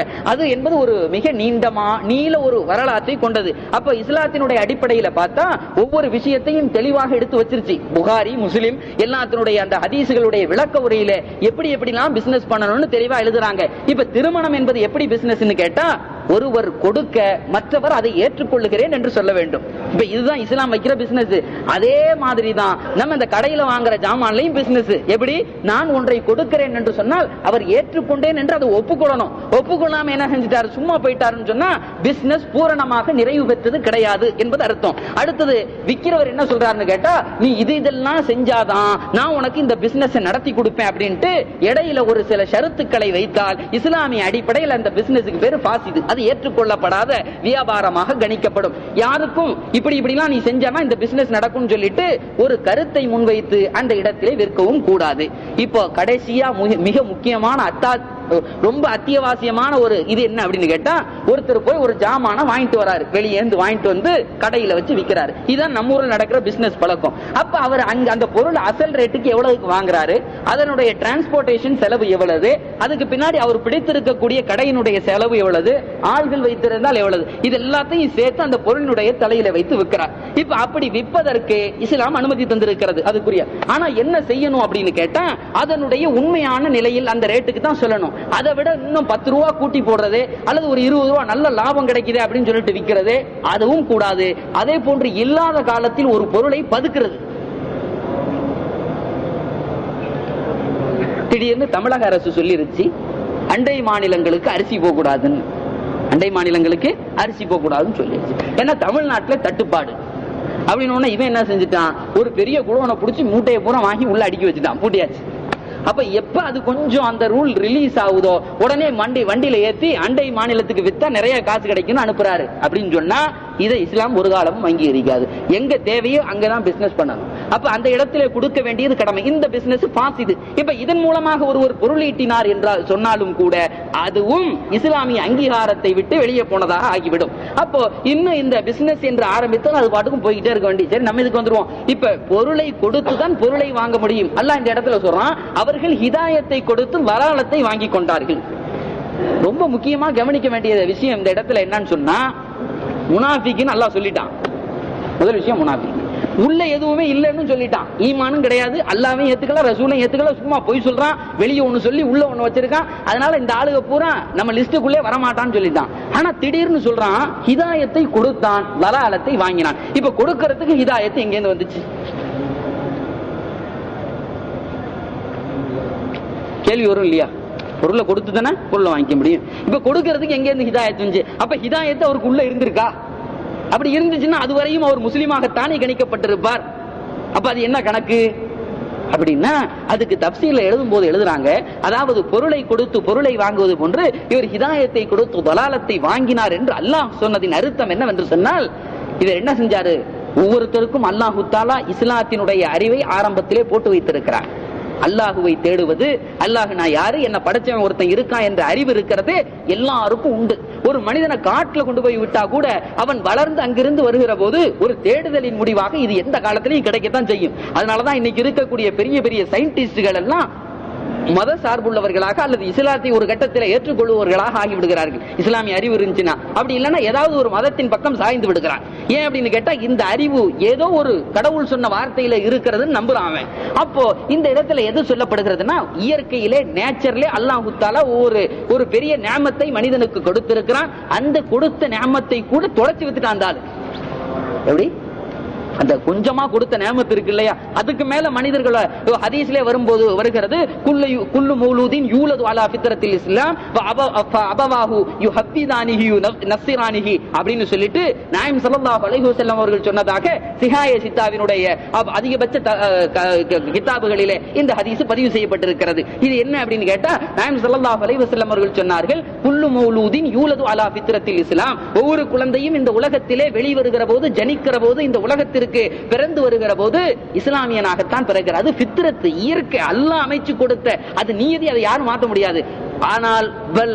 அது என்பது ஒரு மிக நீண்டமா நீள ஒரு வரலாற்றை கொண்டது அப்ப இஸ்லாத்தினுடைய அடிப்படையில பார்த்தா ஒவ்வொரு விஷயத்தையும் தெளிவாக எடுத்து வச்சிருச்சு புகாரி முஸ்லிம் எல்லாத்தினுடைய அந்த ஹதீசுகளுடைய விளக்க உரையில எப்படி எப்படிலாம் பிசினஸ் பண்ணணும்னு தெளிவா எழுதுறாங்க இப்ப திருமணம் என்பது எப்படி பிசினஸ்னு கேட்டா ஒருவர் கொடுக்க மற்றவர் அதை ஏற்றுக்கொள்ளுகிறேன் என்று சொல்ல வேண்டும் இப்ப இதுதான் இஸ்லாம் வைக்கிற பிசினஸ் அதே மாதிரி தான் நம்ம இந்த கடையில வாங்குற ஜாமான்லையும் பிசினஸ் எப்படி நான் ஒன்றை கொடுக்கிறேன் என்று சொன்னால் அவர் ஏற்றுக்கொண்டேன் என்று அதை ஒப்புக்கொள்ளணும் ஒப்புக்கொள்ளாம என்ன செஞ்சிட்டாரு சும்மா போயிட்டாருன்னு சொன்னா பிசினஸ் பூரணமாக நிறைவு பெற்றது கிடையாது என்பது அர்த்தம் அடுத்தது விக்கிறவர் என்ன சொல்றாருன்னு கேட்டா நீ இது இதெல்லாம் செஞ்சாதான் நான் உனக்கு இந்த பிசினஸ் நடத்தி கொடுப்பேன் அப்படின்ட்டு இடையில ஒரு சில ஷரத்துக்களை வைத்தால் இஸ்லாமிய அடிப்படையில் அந்த பிசினஸுக்கு பேரு பாசிது அது ஏற்றுக்கொள்ளப்படாத வியாபாரமாக கணிக்கப்படும் யாருக்கும் இப்படி இப்படிலாம் நீ செஞ்சானா இந்த பிசினஸ் நடக்கும் சொல்லிட்டு ஒரு கருத்தை முன்வைத்து அந்த இடத்திலே விற்கவும் கூடாது இப்போ கடைசியா முக- மிக முக்கியமான அத்தா ரொம்ப அத்தியாவசியமான ஒரு இது என்ன அப்படின்னு கேட்டா ஒருத்தர் போய் ஒரு ஜாமான வாங்கிட்டு வராரு வெளியே இருந்து வாங்கிட்டு வந்து கடையில வச்சு விக்கிறாரு இதான் நம்ம ஊர்ல நடக்கிற பிசினஸ் பழக்கம் அப்ப அவர் அங்க அந்த பொருள் அசல் ரேட்டுக்கு எவ்வளவுக்கு வாங்குறாரு அதனுடைய டிரான்ஸ்போர்டேஷன் செலவு எவ்வளவு அதுக்கு பின்னாடி அவர் பிடித்திருக்கக்கூடிய கடையினுடைய செலவு எவ்வளவு ஆள்கள் வைத்திருந்தால் எவ்வளவு இது எல்லாத்தையும் சேர்த்து அந்த பொருளினுடைய தலையில வைத்து விற்கிறார் இப்ப அப்படி விற்பதற்கு இஸ்லாம் அனுமதி தந்திருக்கிறது அதுக்குரிய ஆனா என்ன செய்யணும் அப்படின்னு கேட்டா அதனுடைய உண்மையான நிலையில் அந்த ரேட்டுக்கு தான் சொல்லணும் அதை விட இன்னும் பத்து ரூபா கூட்டி போடுறது அல்லது ஒரு இருபது ரூபா நல்ல லாபம் கிடைக்குது அப்படின்னு சொல்லிட்டு விற்கிறது அதுவும் கூடாது அதே போன்று இல்லாத காலத்தில் ஒரு பொருளை பதுக்கிறது திடீர்னு தமிழக அரசு சொல்லிருச்சு அண்டை மாநிலங்களுக்கு அரிசி போக கூடாதுன்னு அண்டை மாநிலங்களுக்கு அரிசி போக கூடாதுன்னு சொல்லிருச்சு ஏன்னா தமிழ்நாட்டுல தட்டுப்பாடு அப்படின்னு உடனே இவன் என்ன செஞ்சுட்டான் ஒரு பெரிய குடோனை புடிச்சு மூட்டையை பூரா வாங்கி உள்ள அடுக்கி வச்சுட்டான் பூட்டியாச்சு அப்ப எப்ப அது கொஞ்சம் அந்த ரூல் ரிலீஸ் ஆகுதோ உடனே வண்டி வண்டியில ஏத்தி அண்டை மாநிலத்துக்கு வித்தா நிறைய காசு கிடைக்கும்னு அனுப்புறாரு அப்படின்னு சொன்னா இதை இஸ்லாம் ஒரு காலமும் அங்கீகரிக்காது எங்க தேவையோ அங்கதான் பிசினஸ் பண்ணணும் அப்ப அந்த இடத்துல கொடுக்க வேண்டியது கடமை இந்த பிசினஸ் பாஸ் இது இப்ப இதன் மூலமாக ஒருவர் பொருளீட்டினார் என்றால் சொன்னாலும் கூட அதுவும் இஸ்லாமிய அங்கீகாரத்தை விட்டு வெளியே போனதாக ஆகிவிடும் அப்போ இன்னும் இந்த பிசினஸ் என்று ஆரம்பித்தால் அது பாட்டுக்கும் போய்கிட்டே இருக்க வேண்டிய சரி நம்ம இதுக்கு வந்துருவோம் இப்ப பொருளை கொடுத்துதான் பொருளை வாங்க முடியும் அல்லாஹ் இந்த இடத்துல சொல்றான் அவர்கள் ஹிதாயத்தை கொடுத்து வராலத்தை வாங்கி கொண்டார்கள் ரொம்ப முக்கியமா கவனிக்க வேண்டிய விஷயம் இந்த இடத்துல என்னன்னு சொன்னா முனாஃபிக்குன்னு அல்லாஹ் சொல்லிட்டான் முதல் விஷயம் முனாஃபிக் உள்ள எதுவுமே இல்லைன்னு சொல்லிட்டான் ஈமானும் கிடையாது அல்லாவையும் ஏத்துக்கல ரசூலையும் ஏத்துக்கல சும்மா பொய் சொல்றான் வெளியே ஒண்ணு சொல்லி உள்ள ஒண்ணு வச்சிருக்கான் அதனால இந்த ஆளுக பூரா நம்ம லிஸ்டுக்குள்ளே வரமாட்டான்னு சொல்லிட்டான் ஆனா திடீர்னு சொல்றான் ஹிதாயத்தை கொடுத்தான் வலாலத்தை வாங்கினான் இப்ப கொடுக்கறதுக்கு ஹிதாயத்து எங்க இருந்து வந்துச்சு கேள்வி வரும் இல்லையா பொருளை கொடுத்து தானே பொருளை வாங்கிக்க முடியும் இப்ப கொடுக்கறதுக்கு எங்க இருந்து ஹிதாயத்து வந்துச்சு அப்ப ஹிதாயத்து அவருக்கு உள்ள இருந்திருக்கா அப்படி இருந்துச்சுன்னா அதுவரையும் அவர் முஸ்லீமாகத்தானே கணிக்கப்பட்டிருப்பார் அப்ப அது என்ன கணக்கு அப்படின்னா அதுக்கு தப்சீல எழுதும் போது எழுதுறாங்க அதாவது பொருளை கொடுத்து பொருளை வாங்குவது போன்று இவர் ஹிதாயத்தை கொடுத்து தலாலத்தை வாங்கினார் என்று அல்லாஹ் சொன்னதின் அர்த்தம் என்னவென்று சொன்னால் இவர் என்ன செஞ்சாரு ஒவ்வொருத்தருக்கும் அல்லாஹு தாலா இஸ்லாத்தினுடைய அறிவை ஆரம்பத்திலே போட்டு வைத்திருக்கிறார் அல்லாஹுவை தேடுவது அல்லாஹ் நான் யாரு என்ன படைச்சவன் ஒருத்தன் இருக்கான் என்ற அறிவு இருக்கிறது எல்லாருக்கும் உண்டு ஒரு மனிதனை காட்டுல கொண்டு போய் விட்டா கூட அவன் வளர்ந்து அங்கிருந்து வருகிற போது ஒரு தேடுதலின் முடிவாக இது எந்த காலத்திலையும் கிடைக்கத்தான் செய்யும் அதனாலதான் இன்னைக்கு இருக்கக்கூடிய பெரிய பெரிய சயின்டிஸ்டுகள் எல்லாம் மத சார்புள்ளவர்களாக அல்லது இஸ்லாத்தை ஒரு கட்டத்தில் ஏற்றுக்கொள்பவர்களாக ஆகிவிடுகிறார்கள் இஸ்லாமிய அறிவு இருந்துச்சுன்னா அப்படி இல்லைன்னா ஏதாவது ஒரு மதத்தின் பக்கம் சாய்ந்து விடுகிறான் ஏன் அப்படின்னு கேட்டா இந்த அறிவு ஏதோ ஒரு கடவுள் சொன்ன வார்த்தையில இருக்கிறதுன்னு நம்புறான் அவன் அப்போ இந்த இடத்துல எது சொல்லப்படுகிறதுனா இயற்கையிலே நேச்சர்லே அல்லாஹு தாலா ஒரு ஒரு பெரிய நேமத்தை மனிதனுக்கு கொடுத்திருக்கிறான் அந்த கொடுத்த நேமத்தை கூட தொலைச்சு வித்துட்டான் அந்த ஆளு எப்படி அந்த கொஞ்சமா கொடுத்த நேமத்து இருக்கு இல்லையா அதுக்கு மேல மனிதர்களை ஹதீஸ்ல வரும்போது வருகிறது குல்லு யு- குல்லு மௌலூதின் யூலது அலா ஃபித்ரத்தில் இஸ்லாம் வ அப- அஃப- அபவாஹு யுஹப்பிதானிஹி யுனஃப்- நஸ்ஸிரானிஹி அப்படின்னு சொல்லிட்டு நாயம் ஸல்லல்லாஹு அலைஹி வஸல்லம் அவர்கள் சொன்னதாக சிஹாய சித்தாவினுடைய அப்- அதிகபட்ச த- அஹ் க- க- கிதாபுகளிலே இந்த ஹதீஸ் பதிவு செய்யப்பட்டிருக்கிறது இது என்ன அப்படின்னு கேட்டா நாயம் ஸல்லல்லாஹு அலைஹி வஸல்லம் அவர்கள் சொன்னார்கள் குல்லு மௌலூதின் யூலது அலா ஃபித்ரத்தில் இஸ்லாம் ஒவ்வொரு குழந்தையும் இந்த உலகத்திலே வெளிவருகிற போது ஜனிக்கிற போது இந்த உலகத்திற்கு பிறந்து வருகிற போது இஸ்லாமியனாகத்தான் பிறக்கிறது அது ஃபித்ரத்து இயற்கை அல்லாஹ் அமைச்சு கொடுத்த அது நீதி அதை யாரும் மாற்ற முடியாது ஆனால் வல்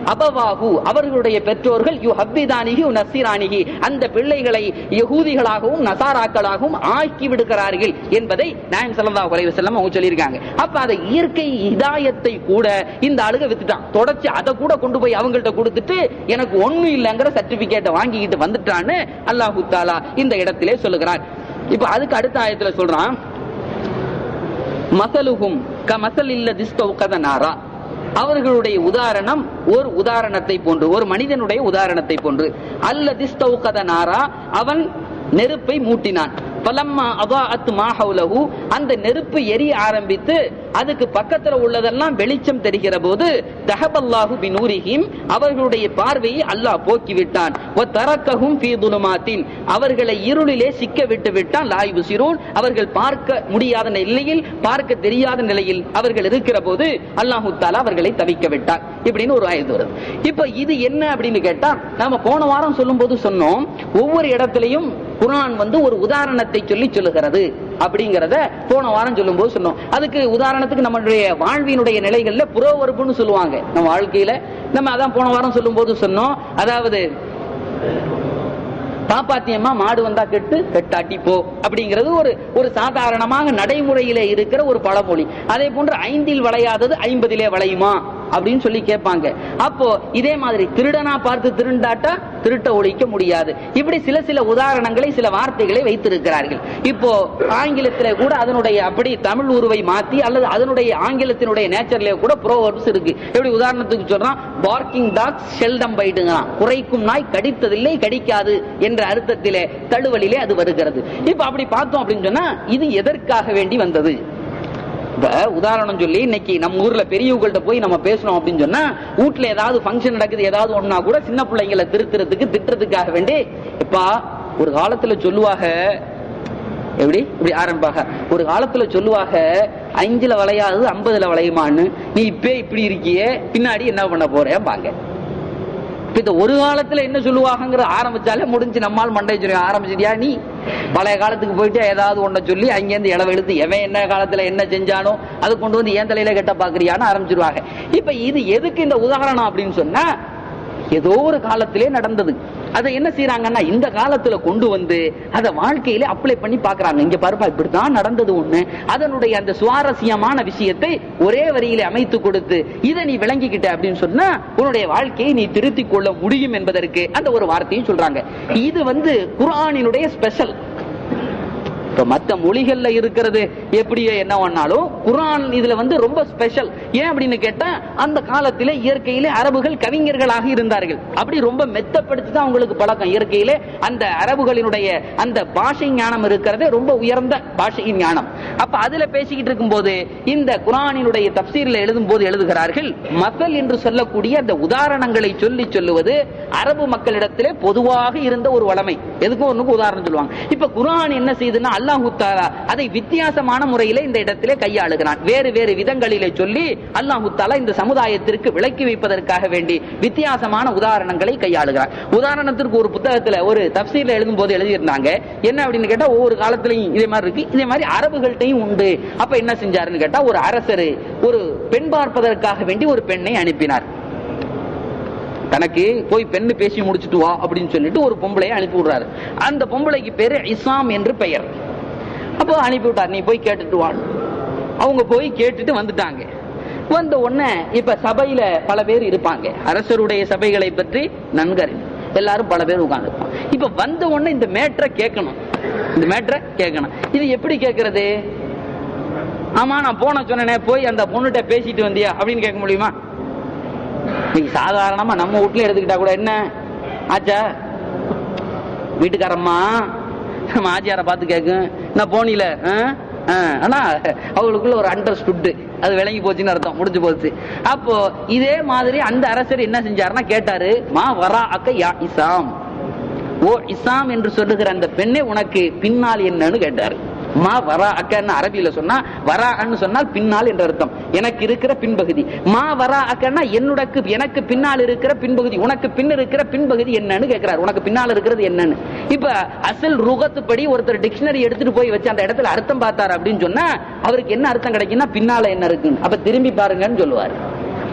அபவாகு அவர்களுடைய பெற்றோர்கள் யு ஹப்பிதானிகி நசீரானிகி அந்த பிள்ளைகளை யகூதிகளாகவும் நசாராக்களாகவும் ஆக்கி விடுகிறார்கள் என்பதை நாயம் ஸல்லல்லாஹு அலைஹி வஸல்லம் அவங்க சொல்லியிருக்காங்க அப்ப அதை இயற்கை ஹிதாயத்தை கூட இந்த ஆளுக வித்துட்டான் தொடர்ச்சி அதை கூட கொண்டு போய் அவங்கள்ட்ட கொடுத்துட்டு எனக்கு ஒண்ணும் இல்லைங்கிற சர்டிபிகேட்டை வாங்கிக்கிட்டு வந்துட்டான்னு அல்லாஹு தாலா இந்த இடத்திலே சொல்லுகிறார் இப்ப அதுக்கு அடுத்த ஆயத்துல சொல்றான் மசலுகும் க மசல் இல்ல திஸ்தௌகத நாரா அவர்களுடைய உதாரணம் ஒரு உதாரணத்தை போன்று ஒரு மனிதனுடைய உதாரணத்தை போன்று அல்ல திஸ்தௌகத நாரா அவன் நெருப்பை மூட்டினான் பலம்மா அதாஅத் மா ஹவுலஹு அந்த நெருப்பு எரிய ஆரம்பித்து அதுக்கு பக்கத்துல உள்ளதெல்லாம் வெளிச்சம் தெரிகிற போது தஹபல்லாஹு பினூரிஹிம் அவர்களுடைய பார்வையை அல்லாஹ் போக்கி விட்டான் வ தரக்கஹும் ஃபீ துலுமாத்தின் அவர்களை இருளிலே சிக்க விட்டு விட்டான் லா யுசிரூன் அவர்கள் பார்க்க முடியாத நிலையில் பார்க்க தெரியாத நிலையில் அவர்கள் இருக்கிற போது அல்லாஹு தாலா அவர்களை தவிக்க விட்டார் இப்படின்னு ஒரு ஆயுது வருது இப்ப இது என்ன அப்படின்னு கேட்டா நாம போன வாரம் சொல்லும்போது சொன்னோம் ஒவ்வொரு இடத்திலையும் குர்ஆன் வந்து ஒரு உதாரணத்தை சொல்லி சொல்லுகிறது அப்படிங்கறத போன வாரம் சொல்லும்போது சொன்னோம் அதுக்கு உதாரணத்துக்கு நம்மளுடைய வாழ்வினுடைய நிலைகள்ல புரோவர்புன்னு சொல்லுவாங்க நம்ம வாழ்க்கையில நம்ம அதான் போன வாரம் சொல்லும்போது சொன்னோம் அதாவது பாப்பாத்தியம்மா மாடு வந்தா கெட்டு கெட்டாட்டி போ அப்படிங்கிறது ஒரு ஒரு சாதாரணமாக நடைமுறையிலே இருக்கிற ஒரு பழமொழி அதே போன்று ஐந்தில் வளையாதது ஐம்பதிலே வளையுமா அப்படின்னு சொல்லி கேட்பாங்க அப்போ இதே மாதிரி திருடனா பார்த்து திருண்டாட்டா திருட்ட ஒழிக்க முடியாது இப்படி சில சில உதாரணங்களை சில வார்த்தைகளை வைத்திருக்கிறார்கள் இப்போ ஆங்கிலத்திலே கூட அதனுடைய அப்படி தமிழ் உருவை மாத்தி அல்லது அதனுடைய ஆங்கிலத்தினுடைய நேச்சர்ல கூட ப்ரோவர்ப்ஸ் இருக்கு எப்படி உதாரணத்துக்கு சொல்றான் பார்க்கிங் டாக் செல்டம் பைட்டுங்கிறான் குறைக்கும் நாய் கடித்ததில்லை கடிக்காது என்ற அர்த்தத்திலே தழுவலிலே அது வருகிறது இப்ப அப்படி பார்த்தோம் அப்படின்னு சொன்னா இது எதற்காக வேண்டி வந்தது இப்ப உதாரணம் சொல்லி இன்னைக்கு நம்ம ஊர்ல பெரியவங்கள்ட்ட போய் நம்ம பேசணும் அப்படின்னு சொன்னா வீட்டுல ஏதாவது ஃபங்க்ஷன் நடக்குது ஏதாவது ஒண்ணா கூட சின்ன பிள்ளைங்களை திருத்துறதுக்கு திட்டுறதுக்காக வேண்டி இப்பா ஒரு காலத்துல சொல்லுவாக எப்படி இப்படி ஆரம்பிப்பாங்க ஒரு காலத்துல சொல்லுவாக அஞ்சுல வளையாது ஐம்பதுல வளையுமான்னு நீ இப்பே இப்படி இருக்கியே பின்னாடி என்ன பண்ண போறேன் பாங்க இப்ப இந்த ஒரு காலத்துல என்ன சொல்லுவாங்கங்கிற ஆரம்பிச்சாலே முடிஞ்சு நம்மால் மண்டை சொல்லி ஆரம்பிச்சிட்டியா நீ பழைய காலத்துக்கு போயிட்டு ஏதாவது ஒன்ன சொல்லி அங்கேருந்து இளவு எழுத்து எவன் என்ன காலத்துல என்ன செஞ்சானோ அது கொண்டு வந்து ஏன் தலையில கெட்ட பாக்குறியான்னு ஆரம்பிச்சிருவாங்க இப்ப இது எதுக்கு இந்த உதாரணம் அப்படின்னு சொன்னா ஏதோ ஒரு காலத்திலே நடந்தது அதை என்ன செய்யறாங்கன்னா இந்த காலத்துல கொண்டு வந்து அதை வாழ்க்கையில அப்ளை பண்ணி பாக்குறாங்க இங்க பாருப்பா இப்படித்தான் நடந்தது ஒண்ணு அதனுடைய அந்த சுவாரஸ்யமான விஷயத்தை ஒரே வரியில அமைத்து கொடுத்து இதை நீ விளங்கிக்கிட்ட அப்படின்னு சொன்னா உன்னுடைய வாழ்க்கையை நீ திருத்திக் கொள்ள முடியும் என்பதற்கு அந்த ஒரு வார்த்தையும் சொல்றாங்க இது வந்து குர்ஆனினுடைய ஸ்பெஷல் இப்ப மத்த மொழிகள்ல இருக்கிறது எப்படியோ என்ன பண்ணாலும் குரான் இதுல வந்து ரொம்ப ஸ்பெஷல் ஏன் அப்படின்னு கேட்டா அந்த காலத்திலே இயற்கையிலே அரபுகள் கவிஞர்களாக இருந்தார்கள் அப்படி ரொம்ப மெத்தப்படுத்தி தான் அவங்களுக்கு பழக்கம் இயற்கையிலே அந்த அரபுகளினுடைய அந்த பாஷை ஞானம் இருக்கிறது ரொம்ப உயர்ந்த பாஷையின் ஞானம் அப்ப அதுல பேசிக்கிட்டு இருக்கும்போது இந்த குரானினுடைய தப்சீர்ல எழுதும் போது எழுதுகிறார்கள் மக்கள் என்று சொல்லக்கூடிய அந்த உதாரணங்களை சொல்லி சொல்லுவது அரபு மக்களிடத்திலே பொதுவாக இருந்த ஒரு வளமை எதுக்கும் ஒண்ணுக்கு உதாரணம் சொல்லுவாங்க இப்ப குரான் என்ன செய்யுதுன்னா அல்லாஹு தாலா அதை வித்தியாசமான முறையிலே இந்த இடத்திலே கையாளுகிறான் வேறு வேறு விதங்களிலே சொல்லி அல்லாஹு தாலா இந்த சமுதாயத்திற்கு விளக்கி வைப்பதற்காக வேண்டி வித்தியாசமான உதாரணங்களை கையாளுகிறான் உதாரணத்திற்கு ஒரு புத்தகத்துல ஒரு தப்சீர்ல எழுதும் போது எழுதியிருந்தாங்க என்ன அப்படின்னு கேட்டா ஒவ்வொரு காலத்திலையும் இதே மாதிரி இருக்கு இதே மாதிரி அரபுகள்கிட்டையும் உண்டு அப்ப என்ன செஞ்சாருன்னு கேட்டா ஒரு அரசர் ஒரு பெண் பார்ப்பதற்காக வேண்டி ஒரு பெண்ணை அனுப்பினார் தனக்கு போய் பெண்ணு பேசி முடிச்சுட்டு வா அப்படின்னு சொல்லிட்டு ஒரு பொம்பளையை அனுப்பி விடுறாரு அந்த பொம்பளைக்கு பேரு இஸ்லாம் என்று பெயர் அப்போ அனுப்பி விட்டார் நீ போய் கேட்டுட்டு வா அவங்க போய் கேட்டுட்டு வந்துட்டாங்க வந்த உடனே இப்ப சபையில பல பேர் இருப்பாங்க அரசருடைய சபைகளை பற்றி நன்கறி எல்லாரும் பல பேர் உட்கார்ந்து இப்ப வந்த உடனே இந்த மேட்ரை கேட்கணும் இந்த மேட்ரை கேட்கணும் இது எப்படி கேட்கறது ஆமா நான் போன சொன்னேனே போய் அந்த பொண்ணுகிட்ட பேசிட்டு வந்தியா அப்படின்னு கேட்க முடியுமா நீங்க சாதாரணமா நம்ம வீட்ல எடுத்துக்கிட்டா கூட என்ன ஆச்சா வீட்டுக்காரம்மா நம்ம ஆச்சியார பார்த்து கேட்கும் நான் போனில ஆனா அவங்களுக்குள்ள ஒரு அண்டர்ஸ்டுட் அது விளங்கி போச்சுன்னு அர்த்தம் முடிஞ்சு போச்சு அப்போ இதே மாதிரி அந்த அரசர் என்ன செஞ்சாருன்னா கேட்டாரு மா வரா அக்க யா இசாம் ஓ இசாம் என்று சொல்லுகிற அந்த பெண்ணே உனக்கு பின்னால் என்னன்னு கேட்டாரு மா வரா அக்கன்னு அரபியில சொன்னா வரா அன்னு சொன்னால் பின்னால் என்ற அர்த்தம் எனக்கு இருக்கிற பின்பகுதி மா வரா அக்கன்னா என்னுடக்கு எனக்கு பின்னால் இருக்கிற பின்பகுதி உனக்கு பின் இருக்கிற பின்பகுதி என்னன்னு கேட்கிறார் உனக்கு பின்னால் இருக்கிறது என்னன்னு இப்ப அசல் ருகத்து படி ஒருத்தர் டிக்ஷனரி எடுத்துட்டு போய் வச்சு அந்த இடத்துல அர்த்தம் பார்த்தார் அப்படின்னு சொன்னா அவருக்கு என்ன அர்த்தம் கிடைக்குன்னா பின்னால என்ன இருக்குன்னு அப்ப திரும்பி பாருங்கன்னு சொல்லுவார்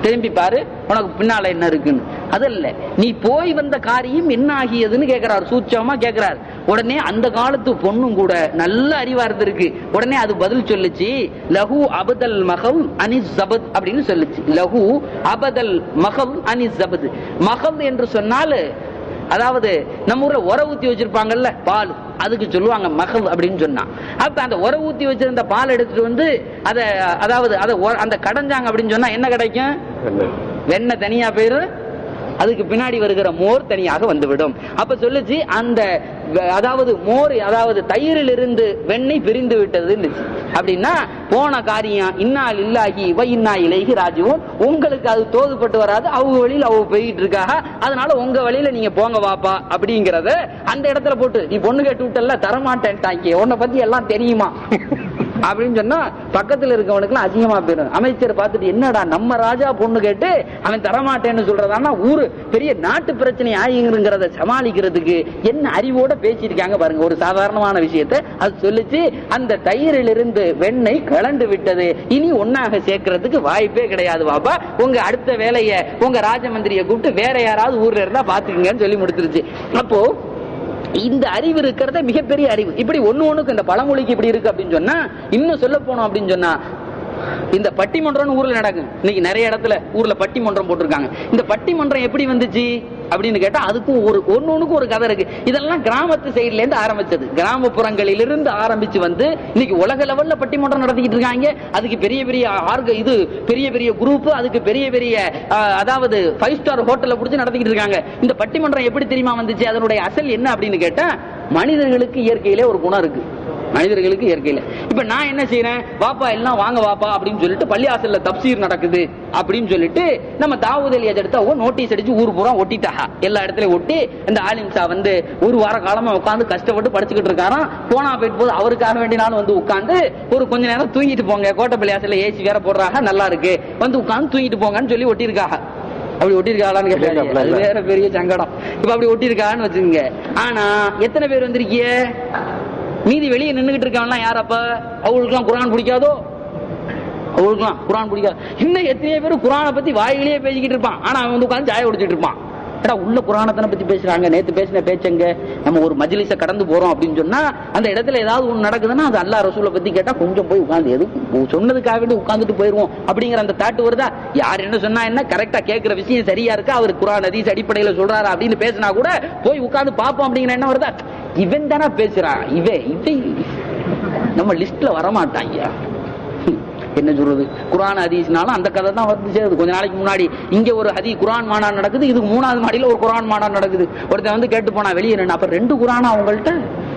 திரும்பி பாரு உனக்கு பின்னால என்ன இருக்குன்னு அதல்ல நீ போய் வந்த காரியம் என்ன ஆகியதுன்னு கேக்குறாரு சூட்சமா கேக்குறாரு உடனே அந்த காலத்து பொண்ணும் கூட நல்ல அறிவா இருந்திருக்கு உடனே அது பதில் சொல்லுச்சு லஹு அபதல் மகம் அனி ஜபத் அப்படின்னு சொல்லுச்சு லஹு அபதல் மகம் அனி ஜபத் மகம் என்று சொன்னால் அதாவது நம்ம ஊர்ல உர ஊத்தி வச்சிருப்பாங்கல்ல பால் அதுக்கு சொல்லுவாங்க மகள் அப்படின்னு சொன்னா அப்ப அந்த உர ஊத்தி வச்சிருந்த பால் எடுத்துட்டு வந்து அத அதாவது அத ஒர- அந்த கடைஞ்சாங்க அப்படின்னு சொன்னா என்ன கிடைக்கும் வெண்ணெய் தனியா போயிரு அதுக்கு பின்னாடி வருகிற மோர் தனியாக வந்துவிடும் அப்ப சொல்லுச்சு அந்த வ- அதாவது மோர் அதாவது தயிரில் இருந்து வெண்ணெய் பிரிந்து விட்டது அப்படின்னா போன காரியம் இன்னால் இல்லாகி இவ இன்னா இலைகி ராஜுவும் உங்களுக்கு அது தோதுப்பட்டு வராது அவங்க வழியில அவங்க போயிட்டு இருக்காக அதனால உங்க வழியில நீங்க போங்க வாப்பா அப்படிங்கறத அந்த இடத்துல போட்டு நீ பொண்ணு கேட்டு விட்டல தரமாட்டேன்ட்டாங்க உன்னை பத்தி எல்லாம் தெரியுமா அப்படின்னு சொன்னா பக்கத்துல இருக்கவனுக்கு எல்லாம் அதிகமா போயிடும் அமைச்சர் பார்த்துட்டு என்னடா நம்ம ராஜா பொண்ணு கேட்டு அவன் தரமாட்டேன்னு சொல்றதான்னா ஊரு பெரிய நாட்டு பிரச்சனை ஆகிங்கிறத சமாளிக்கிறதுக்கு என்ன அறிவோட பேசியிருக்காங்க பாருங்க ஒரு சாதாரணமான விஷயத்தை அது சொல்லிச்சு அந்த தயிரிலிருந்து வெண்ணெய் கலண்டு விட்டது இனி ஒன்னாக சேர்க்கறதுக்கு வாய்ப்பே கிடையாது பாப்பா உங்க அடுத்த வேலையை உங்க ராஜமந்திரியை கூப்பிட்டு வேற யாராவது ஊர்ல இருந்தா பாத்துக்கங்கன்னு சொல்லி முடிச்சிருச்சு அப்போ இந்த அறிவு இருக்கிறத மிகப்பெரிய அறிவு இப்படி ஒண்ணு ஒண்ணுக்கு இந்த பழமொழிக்கு இப்படி இருக்கு அப்படின்னு சொன்னா இன்னும் சொல்ல போனோம் அப்படின்னு சொன்னா இந்த பட்டிமன்றம்னு ஊர்ல நடக்கும் இன்னைக்கு நிறைய இடத்துல ஊர்ல பட்டிமன்றம் போட்டிருக்காங்க இந்த பட்டிமன்றம் எப்படி வந்துச்சு அப்படின்னு கேட்டா அதுக்கும் ஒரு ஒண்ணு ஒண்ணுக்கும் ஒரு கதை இருக்கு இதெல்லாம் கிராமத்து சைடுல இருந்து ஆரம்பிச்சது கிராமப்புறங்களிலிருந்து ஆரம்பிச்சு வந்து இன்னைக்கு உலக லெவல்ல பட்டிமன்றம் நடத்திக்கிட்டு இருக்காங்க அதுக்கு பெரிய பெரிய ஆர்க இது பெரிய பெரிய குரூப் அதுக்கு பெரிய பெரிய ஆஹ், அதாவது ஃபைவ் ஸ்டார் ஹோட்டல்ல புடிச்சு நடத்திக்கிட்டு இருக்காங்க இந்த பட்டிமன்றம் எப்படி தெரியுமா வந்துச்சு அதனுடைய அசல் என்ன அப்படின்னு கேட்டா மனிதர்களுக்கு இயற்கையிலே ஒரு குணம் இருக்கு மனிதர்களுக்கு இயற்கையில இப்ப நான் என்ன செய்யறேன் வாப்பா எல்லாம் வாங்க வாப்பா அப்படின்னு சொல்லிட்டு பள்ளியாசல்ல தப்சீர் நடக்குது அப்படின்னு சொல்லிட்டு நம்ம தாவூத் அலி எடுத்தா நோட்டீஸ் அடிச்சு ஊர் பூரா ஒட்டிட்டாக எல்லா இடத்துலயும் ஒட்டி இந்த ஆலிம்சா வந்து ஒரு வார காலமா உட்காந்து கஷ்டப்பட்டு படிச்சுக்கிட்டு இருக்காராம் போனா போயிட்டு போது அவருக்காக வேண்டினாலும் வந்து உட்காந்து ஒரு கொஞ்ச நேரம் தூங்கிட்டு போங்க கோட்டை பள்ளியாசல்ல ஏசி வேற போடுறாங்க நல்லா இருக்கு வந்து உட்காந்து தூங்கிட்டு போங்கன்னு சொல்லி ஒட்டியிருக்காங்க அப்படி ஒட்டியிருக்காளான்னு கேட்டாங்க அது வேற பெரிய சங்கடம் இப்ப அப்படி ஒட்டியிருக்கான்னு வச்சுக்கோங்க ஆனா எத்தனை பேர் வந்திருக்கீங்க மீதி வெளியே நின்னுகிட்டு இருக்கான்லாம் யார் அப்ப அவங்களுக்குலாம் குரான் பிடிக்காதோ அவங்களுக்குலாம் குரான் பிடிக்காது இன்னும் எத்தனையோ பேர் குரானை பத்தி வாயிலேயே பேசிக்கிட்டு இருப்பான் ஆனா அவன் வந்து உட்கார்ந்து சாய குடிச்சிட்டு இருப்பான் ஏடா உள்ள குரானத்தனை பத்தி பேசுறாங்க நேத்து பேசின பேச்சங்க நம்ம ஒரு மஜ்லிஸ கடந்து போறோம் அப்படின்னு சொன்னா அந்த இடத்துல ஏதாவது ஒண்ணு நடக்குதுன்னா அது அல்லாஹ் ரசூலை பத்தி கேட்டா கொஞ்சம் போய் உட்கார்ந்து எது சொன்னதுக்காக வேண்டி உட்கார்ந்துட்டு போயிருவோம் அப்படிங்கிற அந்த தாட்டு வருதா யார் என்ன சொன்னா என்ன கரெக்டா கேட்கிற விஷயம் சரியா இருக்கா அவர் குரான் ஹதீஸ் அடிப்படையில சொல்றாரா அப்படின்னு பேசினா கூட போய் உட்கார்ந்து பார்ப்போம் அப்படிங்கிற என்ன வருதா இவன் தானே பேசுறான் இவன் இவன் நம்ம லிஸ்ட்ல வரமாட்டாங்க என்ன சொல்றது குரான் ஹதீஸ்னாலும் அந்த கதை தான் வந்து சேருது கொஞ்ச நாளைக்கு முன்னாடி இங்க ஒரு ஹதி குரான் மாநாடு நடக்குது இதுக்கு மூணாவது மாடியில ஒரு குரான் மாநாடு நடக்குது ஒருத்தன் வந்து கேட்டு போனா வெளியே நின்று அப்ப ரெண்டு குரானா அவங்கள்ட்ட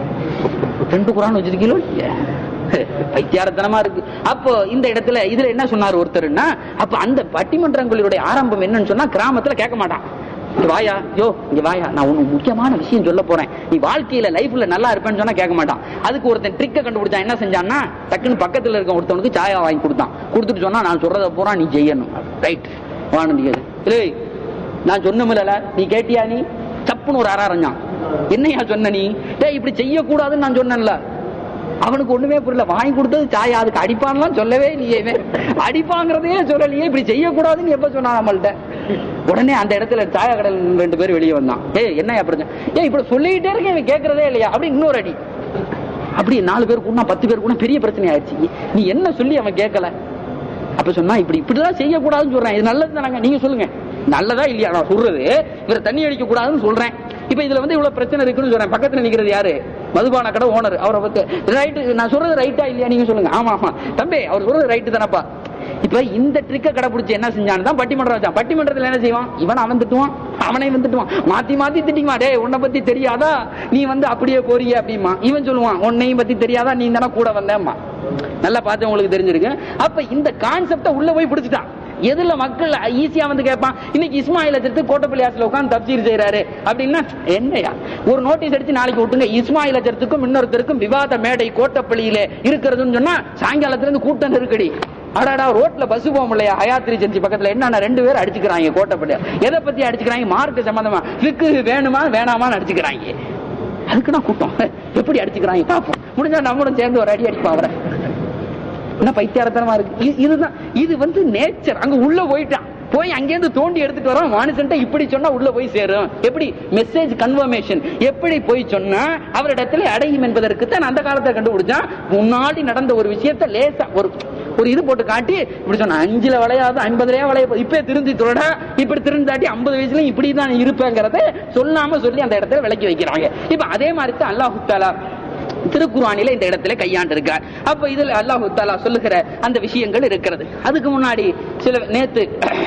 ரெண்டு குரான் வச்சிருக்கீங்களோ இல்லையா பைத்தியாரத்தனமா இருக்கு அப்போ இந்த இடத்துல இதுல என்ன சொன்னார் ஒருத்தர்னா அப்ப அந்த பட்டிமன்றங்களுடைய ஆரம்பம் என்னன்னு சொன்னா கிராமத்துல கேட்க மாட்டான் இங்க வாயா யோ இங்க வாயா நான் உனக்கு முக்கியமான விஷயம் சொல்ல போறேன் நீ வாழ்க்கையில லைஃப்ல நல்லா இருப்பேன்னு சொன்னா கேட்க மாட்டான் அதுக்கு ஒருத்தன் ட்ரிக்க கண்டுபிடிச்சான் என்ன செஞ்சான்னா டக்குன்னு பக்கத்துல இருக்க ஒருத்தவனுக்கு சாயா வாங்கி கொடுத்தான் கொடுத்துட்டு சொன்னா நான் சொல்றத பூரா நீ செய்யணும் ரைட் வானடியாது ஏய் நான் சொன்னமில்ல நீ கேட்டியா நீ சப்புன்னு ஒரு அறாரஞ்சான் என்னையா சொன்ன நீ டேய் இப்படி செய்யக்கூடாதுன்னு நான் சொன்னேன்ல அவனுக்கு ஒண்ணுமே புரியல வாங்கி கொடுத்தது சாயா அதுக்கு அடிப்பான்லாம் சொல்லவே இல்லையே இவன். அடிப்பாங்கிறதையே சொல்லலையே இப்படி செய்யக்கூடாதுன்னு எப்ப சொன்னா நம்மள்ட்ட உடனே அந்த இடத்துல சாயா கடையில் ரெண்டு பேரும் வெளியே வந்தான் ஏய் என்ன பிரச்சனை ஏய் இப்படி சொல்லிக்கிட்டே இருக்கேன் இவன் கேட்கறதே இல்லையா அப்படி இன்னொரு அடி அப்படி நாலு பேர் கூட பத்து பேர் கூட பெரிய பிரச்சனை ஆயிடுச்சு நீ என்ன சொல்லி அவன் கேட்கல அப்ப சொன்னா இப்படி இப்படிதான் செய்யக்கூடாதுன்னு சொல்றேன் இது நல்லது தானங்க நீங்க சொல்லுங்க நல்லதா இல்லையா நான் சொல்றது இவரை தண்ணி அடிக்க கூடாதுன்னு சொல்றேன் இப்ப இதுல வந்து இவ்வளவு பிரச்சனை இருக்குன்னு சொல்றேன் பக்கத்துல நிக்கிறது யாரு மதுபான கடை ஓனர் அவரை பத்தி ரைட்டு நான் சொல்றது ரைட்டா இல்லையா நீங்க சொல்லுங்க ஆமா ஆமா தம்பி அவர் சொல்றது ரைட்டு தானப்பா இப்ப இந்த ட்ரிக்க கடைபிடிச்சு என்ன செஞ்சான் தான் பட்டிமன்றம் வச்சான் பட்டிமன்றத்துல என்ன செய்வான் இவன் அவன் திட்டுவான் அவனை வந்து திட்டுவான் மாத்தி மாத்தி திட்டிக்குமா டேய் உன்னை பத்தி தெரியாதா நீ வந்து அப்படியே போறிய அப்படிமா இவன் சொல்லுவான் உன்னையும் பத்தி தெரியாதா நீ தானே கூட வந்தேம்மா நல்லா பார்த்து உங்களுக்கு தெரிஞ்சிருக்கு அப்ப இந்த கான்செப்ட உள்ள போய் பிடிச்சிட்டான் எதுல மக்கள் ஈஸியா வந்து கேட்பான் இன்னைக்கு இஸ்மாயில சேர்த்து கோட்டப்பள்ளி ஆசில உட்காந்து தப்சீர் செய்யறாரு அப்படின்னா என்னையா ஒரு நோட்டீஸ் அடிச்சு நாளைக்கு விட்டுங்க இஸ்மாயில் அஜரத்துக்கும் இன்னொருத்தருக்கும் விவாத மேடை கோட்டப்பள்ளியில இருக்கிறதுன்னு சொன்னா சாயங்காலத்துல இருந்து கூட்டம் நெருக்கடி அடாடா ரோட்ல பஸ் போக முடியல ஹயாத் ரீஜென்சி பக்கத்துல என்ன ரெண்டு பேரும் அடிச்சுக்கிறாங்க கோட்டப்பள்ளி எதை பத்தி அடிச்சுக்கிறாங்க மார்க் சம்பந்தமா ஃபிக்கு வேணுமா வேணாமான்னு அடிச்சுக்கிறாங்க அதுக்குன்னா கூட்டம் எப்படி அடிச்சுக்கிறாங்க பாப்போம் முடிஞ்சா நம்மளும் சேர்ந்து ஒரு அடி அடிப்போம் அவரை என்ன பைத்தியாரத்தனமா இருக்கு இ- இதுதான் இது வந்து நேச்சர் அங்க உள்ள போயிட்டான் போய் அங்கேருந்து தோண்டி எடுத்துட்டு வரோம் மனுஷன்ட்ட இப்படி சொன்னா உள்ள போய் சேரும் எப்படி மெசேஜ் கன்ஃபர்மேஷன் எப்படி போய் சொன்னா அவரிடத்துல அடையும் என்பதற்கு தான் அந்த காலத்தை கண்டுபிடிச்சான் முன்னாடி நடந்த ஒரு விஷயத்த லேசா ஒரு ஒரு இது போட்டு காட்டி இப்படி சொன்ன அஞ்சுல விளையாது ஐம்பதுலயே விளைய இப்ப திருந்தி தொட இப்படி திருந்தாட்டி ஐம்பது வயசுலயும் இப்படி தான் இருப்பேங்கிறத சொல்லாம சொல்லி அந்த இடத்துல விளக்கி வைக்கிறாங்க இப்ப அதே மாதிரி தான் அல்லாஹு தாலா திருக்குறானில இந்த இடத்துல கையாண்டு இருக்கார் அப்ப இதுல அல்லாஹு தாலா சொல்லுகிற அந்த விஷயங்கள் இருக்கிறது அதுக்கு முன்னாடி சில நேத்து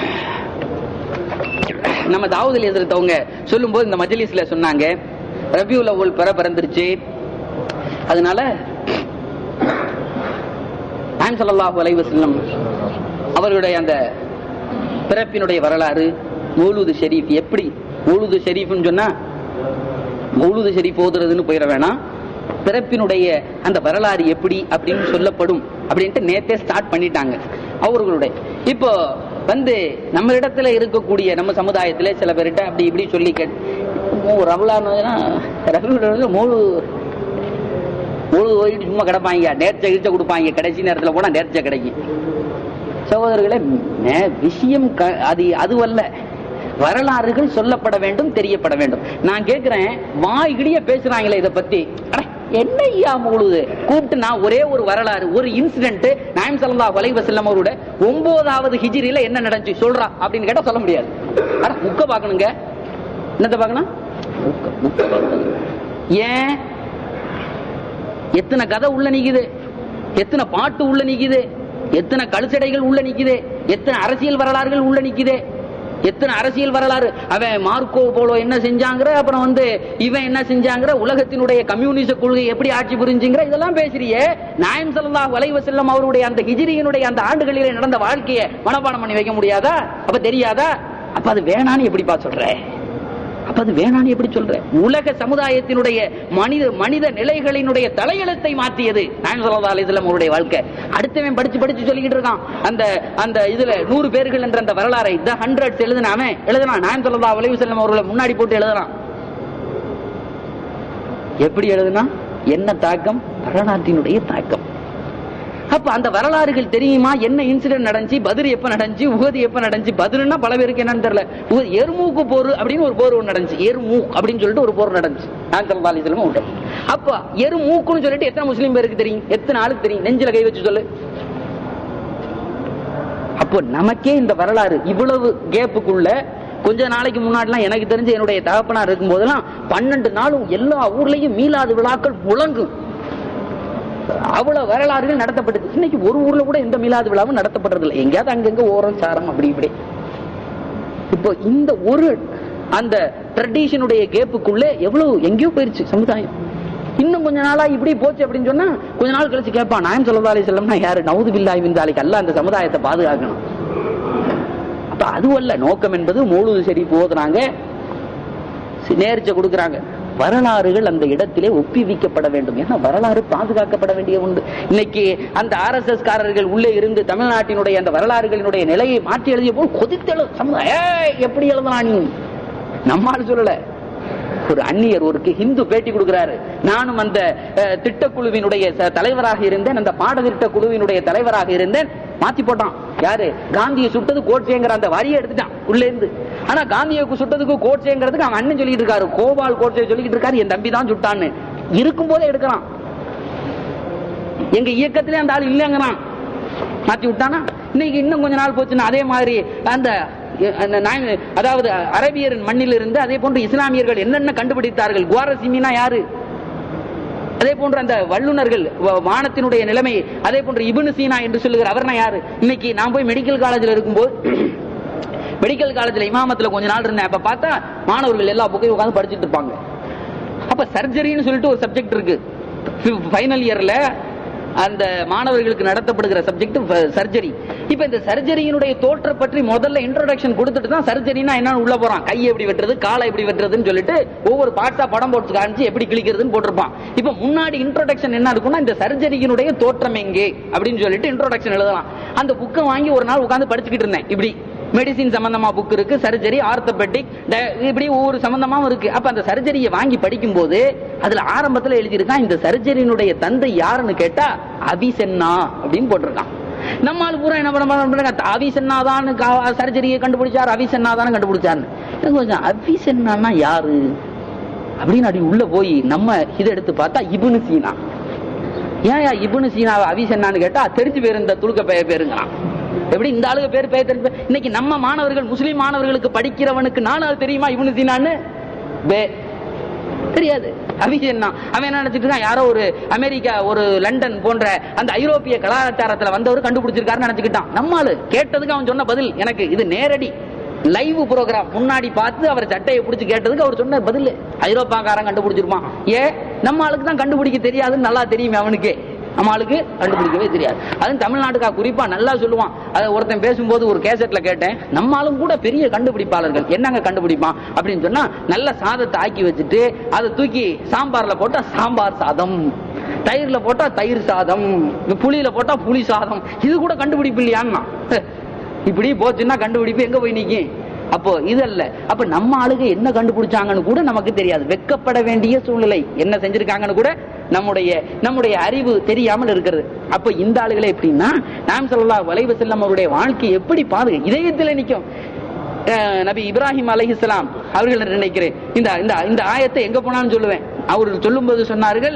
நம்ம தாவூதில் எதிர்த்தவங்க சொல்லும்போது இந்த மஜ்லிஸ்ல சொன்னாங்க ரபியுல் அவ்வல் பெற பிறந்துருச்சு அதனால நாயம் ஸல்லல்லாஹு அலைஹி வஸல்லம் அவர்களுடைய அந்த பிறப்பினுடைய வரலாறு மௌலூது ஷெரீஃப் எப்படி மௌலூது ஷெரீஃப்னு சொன்னா மௌலூது ஷெரீஃப் ஓதுறதுன்னு போயிட வேணாம் பிறப்பினுடைய அந்த வரலாறு எப்படி அப்படின்னு சொல்லப்படும் அப்படின்ட்டு நேத்தே ஸ்டார்ட் பண்ணிட்டாங்க அவர்களுடைய இப்போ வந்து நம்ம இடத்துல இருக்கக்கூடிய நம்ம சமுதாயத்துல சில பேர்கிட்ட அப்படி இப்படி சொல்லி கேட் ரவுலான்னு ரவுல மூணு முழு ஓடிட்டு சும்மா கிடப்பாங்க நேர்ச்சை கிழிச்ச கொடுப்பாங்க கடைசி நேரத்துல போனா நேர்ச்சை கிடைக்கும் சகோதரர்களே நே- விஷயம் க- அது அதுவல்ல வரலாறுகள் சொல்லப்பட வேண்டும் தெரியப்பட வேண்டும் நான் கேட்கிறேன் வாய்கிடிய பேசுறாங்களே இத பத்தி அட, என்ன ஐயா முழுது கூப்பிட்டு நான் ஒரே ஒரு வரலாறு ஒரு இன்சிடென்ட் நாயம் ஸல்லல்லாஹு அலைஹி வஸல்லம் அவரோட ஒன்பதாவது ஹிஜ்ரியில என்ன நடந்துச்சு சொல்றா அப்படின்னு கேட்டா சொல்ல முடியாது அட முக்க பார்க்கணுங்க என்னத்த பார்க்கணும் முக்க முக்க பார்க்கணும் ஏன் எத்தனை கதை உள்ள நிக்குது எத்தனை பாட்டு உள்ள நிக்குது எத்தனை கழுச்சடைகள் உள்ள நிக்குது எத்தனை அரசியல் வரலாறுகள் உள்ள நிக்குது எத்தனை அரசியல் வரலாறு அவன் மார்க்கோ போலோ என்ன செஞ்சாங்கிற அப்புறம் வந்து இவன் என்ன செஞ்சாங்கிற உலகத்தினுடைய கம்யூனிச கொள்கை எப்படி ஆட்சி புரிஞ்சுங்கிற இதெல்லாம் பேசுறியே நாயம் ஸல்லல்லாஹு அலைஹி வஸல்லம் அவருடைய அந்த ஹிஜ்ரியினுடைய அந்த ஆண்டுகளிலே நடந்த வாழ்க்கையை மனப்பாடம் பண்ணி வைக்க முடியாதா அப்ப தெரியாதா அப்ப அது வேணான்னு எப்படிப்பா சொல்ற அப்ப அது வேணான்னு எப்படி சொல்ற உலக சமுதாயத்தினுடைய மனித மனித நிலைகளினுடைய தலையெழுத்தை மாற்றியது நாயம் ஸல்லல்லாஹு அலைஹி வஸல்லம் அவருடைய வாழ்க்கை அடுத்தவன் படிச்சு படிச்சு சொல்லிக்கிட்டு இருக்கான் அந்த அந்த இதுல நூறு பேர்கள் என்ற அந்த வரலாறை த ஹண்ட்ரட்ஸ் எழுதின அவன் எழுதினான் நாயம் ஸல்லல்லாஹு அலைஹி வஸல்லம் அவர்களை முன்னாடி போட்டு எழுதுறான் எப்படி எழுதுனா என்ன தாக்கம் வரலாற்றினுடைய தாக்கம் அப்ப அந்த வரலாறுகள் தெரியுமா என்ன இன்சிடென்ட் நடந்துச்சு பதில் எப்ப நடந்துச்சு உகது எப்ப நடந்துச்சு பதில்னா பல பேருக்கு என்னன்னு தெரியல உகது எருமூக்கு போர் அப்படின்னு ஒரு போர் ஒன்று நடந்துச்சு எருமூக் அப்படின்னு சொல்லிட்டு ஒரு போர் நடந்துச்சு நாங்கள் பாலிசலமும் உண்டு அப்ப எருமூக்குன்னு சொல்லிட்டு எத்தனை முஸ்லீம் பேருக்கு தெரியும் எத்தனை ஆளுக்கு தெரியும் நெஞ்சில கை வச்சு சொல்லு அப்போ நமக்கே இந்த வரலாறு இவ்வளவு கேப்புக்குள்ள கொஞ்ச நாளைக்கு முன்னாடிலாம் எனக்கு தெரிஞ்ச என்னுடைய தகப்பனார் இருக்கும் போதெல்லாம் பன்னெண்டு நாளும் எல்லா ஊர்லயும் மீளாது விழாக்கள் முழங்கும் அவ்வளவு வரலாறுகள் நடத்தப்பட்டது இன்னைக்கு ஒரு ஊர்ல கூட எந்த மீளாது விழாவும் நடத்தப்படுறது இல்லை எங்கேயாவது அங்கங்க ஓரம் சாரம் அப்படி இப்படி இப்போ இந்த ஒரு அந்த ட்ரெடிஷனுடைய கேப்புக்குள்ள எவ்வளவு எங்கேயோ போயிருச்சு சமுதாயம் இன்னும் கொஞ்ச நாளா இப்படி போச்சு அப்படின்னு சொன்னா கொஞ்ச நாள் கழிச்சு கேட்பான் நாயம் சொல்லா அலி செல்லம்னா யாரு நவுது பில்லாய் விந்தாலிக்கு அல்ல அந்த சமுதாயத்தை பாதுகாக்கணும் அப்ப அதுவல்ல நோக்கம் என்பது மூழுது சரி போதுறாங்க நேர்ச்சை கொடுக்கறாங்க வரலாறுகள் அந்த இடத்திலே ஒப்புவிக்கப்பட வேண்டும் ஏன்னா வரலாறு பாதுகாக்கப்பட வேண்டிய உண்டு இன்னைக்கு அந்த ஆர் எஸ் எஸ் காரர்கள் உள்ளே இருந்து தமிழ்நாட்டினுடைய அந்த வரலாறுகளினுடைய நிலையை மாற்றி எழுதிய போல் கொதித்தெழு சமுதாய ஏய், எப்படி எழுதலாம் நீ நம்மால் சொல்லல ஒரு அந்நியர் ஒரு ஹிந்து பேட்டி கொடுக்கிறாரு நானும் அந்த அஹ், திட்டக்குழுவினுடைய ச- தலைவராக இருந்தேன் அந்த பாடத்திட்ட குழுவினுடைய தலைவராக இருந்தேன் மாத்தி போட்டான் யாரு காந்தியை சுட்டது கோட்சேங்கிற அந்த வரியை எடுத்துட்டான் உள்ள இருந்து ஆனா காந்தியை சுட்டதுக்கு கோட்சேங்கிறதுக்கு அவன் அண்ணன் சொல்லிட்டு இருக்காரு கோபால் கோட்சே சொல்லிட்டு இருக்காரு என் தம்பி தான் சுட்டான்னு இருக்கும் போதே எடுக்கிறான் எங்க இயக்கத்திலே அந்த ஆள் இல்லைங்கிறான் மாத்தி விட்டானா இன்னைக்கு இன்னும் கொஞ்ச நாள் போச்சுன்னா அதே மாதிரி அந்த அந்த நாய- அதாவது அரபியரின் மண்ணில் இருந்து அதே போன்று இஸ்லாமியர்கள் என்னென்ன கண்டுபிடித்தார்கள் குவாரசிமினா யாரு அதே போன்று அந்த வல்லுனர்கள் வ- வானத்தினுடைய நிலைமை அதே போன்று இப்னு சீனா என்று சொல்லுகிற அவர்னா யாரு இன்னைக்கு நான் போய் மெடிக்கல் காலேஜ்ல இருக்கும்போது மெடிக்கல் காலேஜ்ல இமாமத்துல கொஞ்ச நாள் இருந்தேன் அப்ப பார்த்தா மாணவர்கள் எல்லா புக்கையும் உட்கார்ந்து படிச்சிட்டு இருப்பாங்க அப்ப சர்ஜரின்னு சொல்லிட்டு ஒரு சப்ஜெக்ட் இருக்கு ஃபைனல் இயர்ல அந்த மாணவர்களுக்கு நடத்தப்படுகிற சப்ஜெக்ட் சர்ஜரி இப்ப இந்த சர்ஜரியினுடைய தோற்ற பற்றி முதல்ல இன்ட்ரோடக்ஷன் கொடுத்துட்டு தான் சர்ஜரினா என்னன்னு உள்ள போறான் கையை எப்படி வெட்டுறது காலை எப்படி வெட்டுறதுன்னு சொல்லிட்டு ஒவ்வொரு பார்ட்ஸா படம் போட்டு காமிச்சு எப்படி கிளிக்கிறதுன்னு போட்டிருப்பான் இப்ப முன்னாடி இன்ட்ரோடக்ஷன் என்ன இருக்கும்னா இந்த சர்ஜரியினுடைய தோற்றம் எங்கே அப்படின்னு சொல்லிட்டு இன்ட்ரோடக்ஷன் எழுதலாம் அந்த புக்கை வாங்கி ஒரு நாள் உட்கார்ந்து படிச்சுக்கிட்டு இருந்தேன் இப்படி மெடிசின் சம்பந்தமா புக் இருக்கு சர்ஜரி ஆர்த்தோபெட்டிக் இப்படி ஒவ்வொரு சம்பந்தமாவும் இருக்கு அப்ப அந்த சர்ஜரியை வாங்கி படிக்கும் போது அதுல ஆரம்பத்துல எழுதியிருக்கான் இந்த சர்ஜரியினுடைய தந்தை யாருன்னு கேட்டா அபிசென்னா அப்படின்னு போட்டிருக்கான் நம்ம ஆளு பூரா என்ன பண்ண பண்ண அவிசன்னாதான் சர்ஜரியை கண்டுபிடிச்சார் அவிசன்னாதான் கண்டுபிடிச்சாருன்னு அவிசன்னா யாரு அப்படின்னு அப்படி உள்ள போய் நம்ம இதை எடுத்து பார்த்தா இபுனு சீனா ஏன் இபுனு சீனாவை அவிசன்னான்னு கேட்டா தெரிஞ்சு பேர் இந்த துளுக்க பெயர் பேருங்களாம் எப்படி இந்த ஆளுக பேர் பெயர் தெரிஞ்சு இன்னைக்கு நம்ம மாணவர்கள் முஸ்லீம் மாணவர்களுக்கு படிக்கிறவனுக்கு நானும் தெரியுமா இபுனு சீனான்னு பே தெரியாது அபிஷேன்னா அவன் என்ன நினைச்சிட்டு இருக்கான் யாரோ ஒரு அமெரிக்கா ஒரு லண்டன் போன்ற அந்த ஐரோப்பிய கலாச்சாரத்துல வந்தவர் கண்டுபிடிச்சிருக்காருன்னு நினைச்சுக்கிட்டான் நம்மாளு கேட்டதுக்கு அவன் சொன்ன பதில் எனக்கு இது நேரடி லைவ் ப்ரோக்ராம் முன்னாடி பார்த்து அவர் சட்டையை பிடிச்சு கேட்டதுக்கு அவர் சொன்ன பதில் ஐரோப்பாக்காரன் கண்டுபிடிச்சிருப்பான் ஏ நம்ம ஆளுக்கு தான் கண்டுபிடிக்க தெரியாதுன்னு நல்லா தெரியுமே அவனுக்கே நம்ம ஆளுக்கு கண்டுபிடிக்கவே தெரியாது அதுவும் தமிழ்நாட்டுக்கா குறிப்பா நல்லா சொல்லுவான் அதை ஒருத்தன் பேசும்போது ஒரு கேசட்ல கேட்டேன் நம்ம ஆளும் கூட பெரிய கண்டுபிடிப்பாளர்கள் என்னங்க கண்டுபிடிப்பான் அப்படின்னு சொன்னா நல்ல சாதத்தை ஆக்கி வச்சுட்டு அதை தூக்கி சாம்பார்ல போட்டா சாம்பார் சாதம் தயிர்ல போட்டா தயிர் சாதம் புளியில போட்டா புளி சாதம் இது கூட கண்டுபிடிப்பு இல்லையான்னா இப்படி போச்சுன்னா கண்டுபிடிப்பு எங்க போய் நிக்கும் அப்போ இதல்ல அப்ப நம்ம ஆளுக என்ன கண்டுபிடிச்சாங்கன்னு கூட நமக்கு தெரியாது வெக்கப்பட வேண்டிய சூழ்நிலை என்ன செஞ்சிருக்காங்கன்னு கூட நம்முடைய நம்முடைய அறிவு தெரியாமல் இருக்கிறது அப்ப இந்த ஆளுகளை எப்படின்னா நாம் சொல்லலாம் வளைவு செல்லம் அவருடைய வாழ்க்கை எப்படி பாதுகா இதயத்தில் நிற்கும் அஹ் நபி இப்ராஹிம் அலைஹிஸ்ஸலாம் அவர்கள் நினைக்கிறேன் இந்த இந்த இந்த ஆயத்தை எங்க போனாலும் சொல்லுவேன் அவர்கள் சொல்லும்போது சொன்னார்கள்